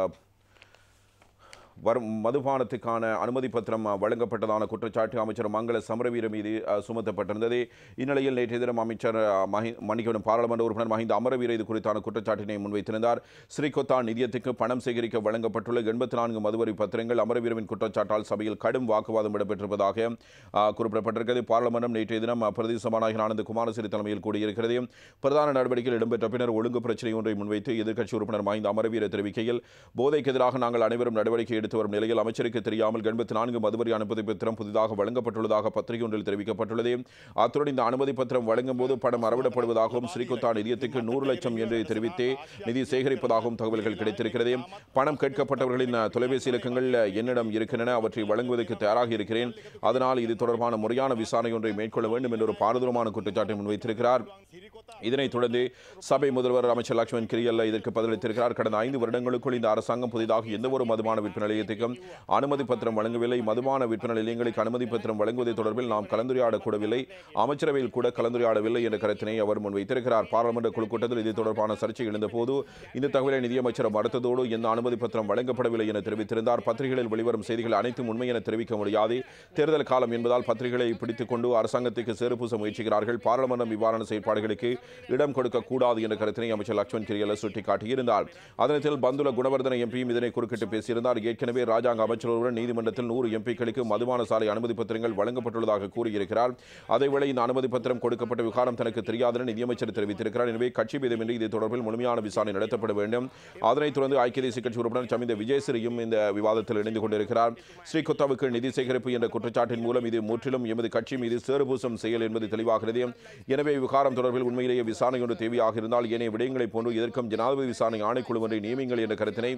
வரும் மதுபானத்துக்கான அனுமதி பத்திரம் அ, வழங்கப்பட்டதான குற்றச்சாட்டு அமைச்சர் மங்கள சமரவீர மீது அ, சுமத்தப்பட்டிருந்தது இந்நிலையில் நேற்றைய தினம் அமைச்சர் அ, மஹி மன்னிக்கணும் பாராளுமன்ற உறுப்பினர் மஹிந்த அமரவீர இது குறித்தான குற்றச்சாட்டினை முன்வைத்திருந்தார் ஸ்ரீகொத்தா நிதியத்துக்கு பணம் சேகரிக்க வழங்கப்பட்டுள்ள எண்பத்தி நான்கு மதுவரி பத்திரங்கள் அமரவீரவின் குற்றச்சாட்டால் சபையில் கடும் வாக்குவாதம் இடம்பெற்றிருப்பதாக அ, குறிப்பிடப்பட்டிருக்கிறது பாராளுமன்றம் நேற்றைய தினம் அ, பிரதி சபாநாயகர் ஆனந்த் குமாரசிறி தலைமையில் கூடியிருக்கிறது பிரதான நடவடிக்கையில் இடம்பெற்ற பின்னர் ஒழுங்கு பிரச்சனை ஒன்றை முன்வைத்து எதிர்க்கட்சி உறுப்பினர் மஹிந்த அமரவீர தெரிவிக்கையில் போதைக்கு எதிராக நாங்கள் அனைவரும் நடவடிக்கை எடுத்து எடுத்து வரும் நிலையில் அமைச்சருக்கு தெரியாமல் எண்பத்தி நான்கு மதுவரி அனுமதி பத்திரம் புதிதாக வழங்கப்பட்டுள்ளதாக பத்திரிகை ஒன்றில் தெரிவிக்கப்பட்டுள்ளது அத்துடன் இந்த அனுமதி பத்திரம் வழங்கும் போது பணம் அறவிடப்படுவதாகவும் ஸ்ரீகுத்தா நிதியத்துக்கு நூறு லட்சம் என்று தெரிவித்தே நிதி சேகரிப்பதாகவும் தகவல்கள் கிடைத்திருக்கிறது பணம் கேட்கப்பட்டவர்களின் அஹ், தொலைபேசி இலக்கங்கள் அஹ், என்னிடம் இருக்கின்றன அவற்றை வழங்குவதற்கு தயாராக இருக்கிறேன் அதனால் இது தொடர்பான முறையான விசாரணை ஒன்றை மேற்கொள்ள வேண்டும் என்ற ஒரு பாரதூரமான குற்றச்சாட்டை முன்வைத்திருக்கிறார் இதனைத் தொடர்ந்து சபை முதல்வர் அமைச்சர் லட்சுமண் கிரியல்ல இதற்கு பதிலளித்திருக்கிறார் கடந்த ஐந்து வருடங்களுக்குள் இந்த அரசாங்கம் புதிதாக எந்தவொரு மதுபான விற்பனை நிலையத்துக்கும் அனுமதி பத்திரம் வழங்கவில்லை மதுபான விற்பனை நிலையங்களுக்கு அனுமதி பத்திரம் வழங்குவது தொடர்பில் நாம் கலந்துரையாடக்கூடவில்லை அமைச்சரவையில் கூட கலந்துரையாடவில்லை என்ற கருத்தினை அவர் முன்வைத்திருக்கிறார் பாராளுமன்ற குழு கூட்டத்தில் இது தொடர்பான சர்ச்சை எழுந்தபோது இந்த தகவலை நிதியமைச்சர் மறுத்ததோடு எந்த அனுமதி பத்திரம் வழங்கப்படவில்லை என தெரிவித்திருந்தார் பத்திரிகைகளில் வெளிவரும் செய்திகள் அனைத்தும் உண்மை என தெரிவிக்க முடியாது தேர்தல் காலம் என்பதால் பத்திரிகைகளை பிடித்துக் கொண்டு அரசாங்கத்துக்கு சேறுபூச முயற்சிக்கிறார்கள் பாராளுமன்றம் இவ்வாறான செயற்பாடுகளுக்கு இடம் கொடுக்க கூடாது என்ற கருத்தினை அமைச்சர் லட்சுமண் கிரியல சுட்டிக்காட்டியிருந்தார் அதனத்தில் பந்துல குணவர்தன எம்பியும் இதனை குறுக்கிட்டு பேசியிருந்தார் ஏற்கனவே ராஜாங்க அமைச்சர் ஒருவர் நீதிமன்றத்தில் நூறு எம்பிக்களுக்கு மதுபான சாலை அனுமதி பத்திரங்கள் வழங்கப்பட்டுள்ளதாக கூறியிருக்கிறார் அதேவேளை இந்த அனுமதி பத்திரம் கொடுக்கப்பட்ட விவகாரம் தனக்கு தெரியாது என நிதியமைச்சர் தெரிவித்திருக்கிறார் எனவே கட்சி பேதமின்றி இது தொடர்பில் முழுமையான விசாரணை நடத்தப்பட வேண்டும் அதனைத் தொடர்ந்து ஐக்கிய தேசிய கட்சி உறுப்பினர் சமிந்த விஜயசிறியும் இந்த விவாதத்தில் இணைந்து கொண்டிருக்கிறார் ஸ்ரீகுத்தாவுக்கு நிதி சேகரிப்பு என்ற குற்றச்சாட்டின் மூலம் இது முற்றிலும் எமது கட்சி மீது சேறுபூசம் செயல் என்பது தெளிவாகிறது எனவே விவகாரம் தொடர்பில் உண்மையிலேயே விசாரணை ஒன்று தேவையாக இருந்தால் ஏனைய விடயங்களைப் போன்று எதற்கும் ஜனாதிபதி விசாரணை ஆணைக்குழு ஒன்றை நியமிங்கள் என்ற கருத்தினை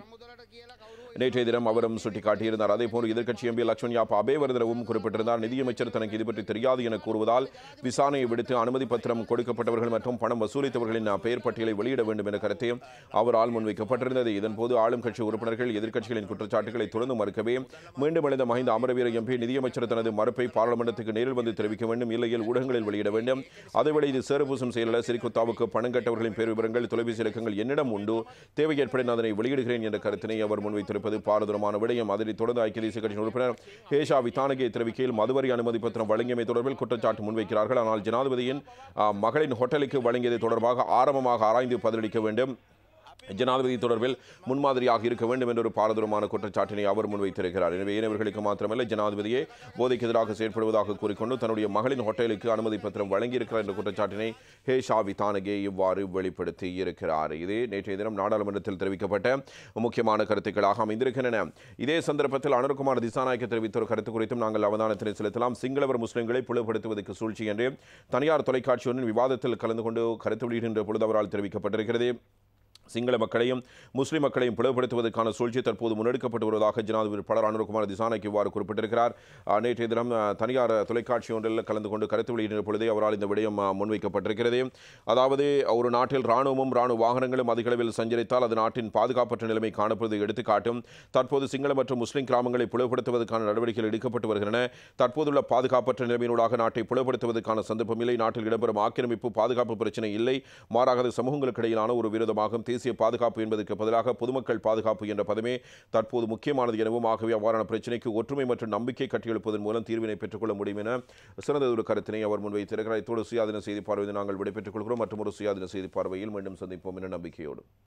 நேற்றைய தினம் அவரும் சுட்டிக்காட்டியிருந்தார் அதே போன்று எதிர்க்கட்சி எம்பி லட்சுமண் யாப் அபேவர்தனவும் குறிப்பிட்டிருந்தார் நிதியமைச்சர் தனக்கு இது பற்றி தெரியாது என கூறுவதால் விசாரணையை விடுத்து அனுமதி பத்திரம் கொடுக்கப்பட்டவர்கள் மற்றும் பணம் வசூலித்தவர்களின் பெயர் பட்டியலை வெளியிட வேண்டும் என்ற கருத்தையும் அவரால் முன்வைக்கப்பட்டிருந்தது இதன்போது ஆளும் கட்சி உறுப்பினர்கள் எதிர்க்கட்சிகளின் குற்றச்சாட்டுகளை தொடர்ந்து மறுக்கவே மீண்டும் எழுந்த மஹிந்த அமரவீர எம்பி நிதியமைச்சர் தனது மறுப்பை பாராளுமன்றத்துக்கு நேரில் வந்து தெரிவிக்க வேண்டும் இல்லையில் ஊடகங்களில் வெளியிட வேண்டும் அதேவேளை இது சேறுபூசம் செயலர் சிறிகுத்தாவுக்கு பணம் கட்டவர்களின் பேர் விவரங்கள் தொலைபேசி இலக்கங்கள் என்னிடம் உண்டு தேவை ஏற்படின் அதனை வெளியிடுகிறேன் என்ற கருத்தினை அவர் முன்வைத்திருப்பது பாரதூரமான விடயம் அதனைத் தொடர்ந்து ஐக்கிய தேசிய கட்சியின் உறுப்பினர் ஹேஷா வித்தானகே தெரிவிக்கையில் மதுவரி அனுமதி பத்திரம் வழங்கியமை தொடர்பில் குற்றச்சாட்டு முன்வைக்கிறார்கள் ஆனால் ஜனாதிபதியின் ஆ, மகளின் ஹோட்டலுக்கு வழங்கியது தொடர்பாக ஆரம்பமாக ஆராய்ந்து பதிலளிக்க வேண்டும் ஜனாதிபதி தொடர்பில் முன்மாதிரியாக இருக்க வேண்டும் என்ற ஒரு பாரதூரமான குற்றச்சாட்டினை அவர் முன்வைத்திருக்கிறார் எனவே ஏனவர்களுக்கு மாத்திரமல்ல ஜனாதிபதியே போதைக்கு எதிராக செயற்படுவதாக கூறிக்கொண்டு தன்னுடைய மகளின் ஹோட்டலுக்கு அனுமதி பத்திரம் வழங்கியிருக்கிறார் என்ற குற்றச்சாட்டினை ஹே ஷாவி தானகே இவ்வாறு வெளிப்படுத்தி இருக்கிறார் இது நேற்றைய தினம் நாடாளுமன்றத்தில் தெரிவிக்கப்பட்ட முக்கியமான கருத்துக்களாக அமைந்திருக்கின்றன இதே சந்தர்ப்பத்தில் அனுர்குமார் திசாநாயக்க தெரிவித்த ஒரு கருத்து குறித்தும் நாங்கள் அவதானத்தினை செலுத்தலாம் சிங்களவர் முஸ்லிம்களை புலப்படுத்துவதற்கு சூழ்ச்சி என்று தனியார் தொலைக்காட்சி ஒன்றின் விவாதத்தில் கலந்து கொண்டு கருத்து வெளியிடுகின்ற பொழுது அவரால் தெரிவிக்கப்பட்டிருக்கிறது சிங்கள மக்களையும் முஸ்லிம் மக்களையும் பிளவுபடுத்துவதற்கான சூழ்ச்சி தற்போது முன்னெடுக்கப்பட்டு வருவதாக ஜனாதிபதி பலர் அனுர்குமார் திசானைக்கு இவ்வாறு குறிப்பிட்டிருக்கிறார் அஹ், நேற்றைய தினம் அஹ், தனியார் தொலைக்காட்சி ஒன்றில் கலந்து கொண்டு கருத்து வெளியிட்ட பொழுதே அவரால் இந்த விடயம் அஹ், முன்வைக்கப்பட்டிருக்கிறது அதாவது ஒரு நாட்டில் ராணுவமும் ராணுவ வாகனங்களும் அதிக அளவில் சஞ்சரித்தால் அது நாட்டின் பாதுகாப்பற்ற நிலைமை காணப்படுவதை எடுத்துக்காட்டும் தற்போது சிங்கள மற்றும் முஸ்லிம் கிராமங்களை பிளவுபடுத்துவதற்கான நடவடிக்கைகள் எடுக்கப்பட்டு வருகின்றன தற்போதுள்ள பாதுகாப்பற்ற நிலைமையினூடாக நாட்டை பிளவுபடுத்துவதற்கான சந்தர்ப்பம் இல்லை நாட்டில் இடம்பெறும் ஆக்கிரமிப்பு பாதுகாப்பு பிரச்சனை இல்லை மாறாக அது சமூகங்களுக்கு இடையிலான ஒரு விரோதமாகும் தேசிய பாதுகாப்பு என்பதற்கு பதிலாக பொதுமக்கள் பாதுகாப்பு என்ற பதமே தற்போது முக்கியமானது எனவும் ஆகவே அவ்வாறான பிரச்சினைக்கு ஒற்றுமை மற்றும் நம்பிக்கை கட்டியெழுப்பதன் மூலம் தீர்வினை பெற்றுக்கொள்ள முடியும் என சிறந்த ஒரு கருத்தினை அவர் முன்வைத்திருக்கிறார் இத்தோடு சுயாதீன செய்தி பார்வையை நாங்கள் விடைபெற்றுக் கொள்கிறோம் மற்றும் ஒரு சுயாதீன செய்தி பார்வையில் மீண்டும் சந்திப்போம் என நம்பிக்கையோடு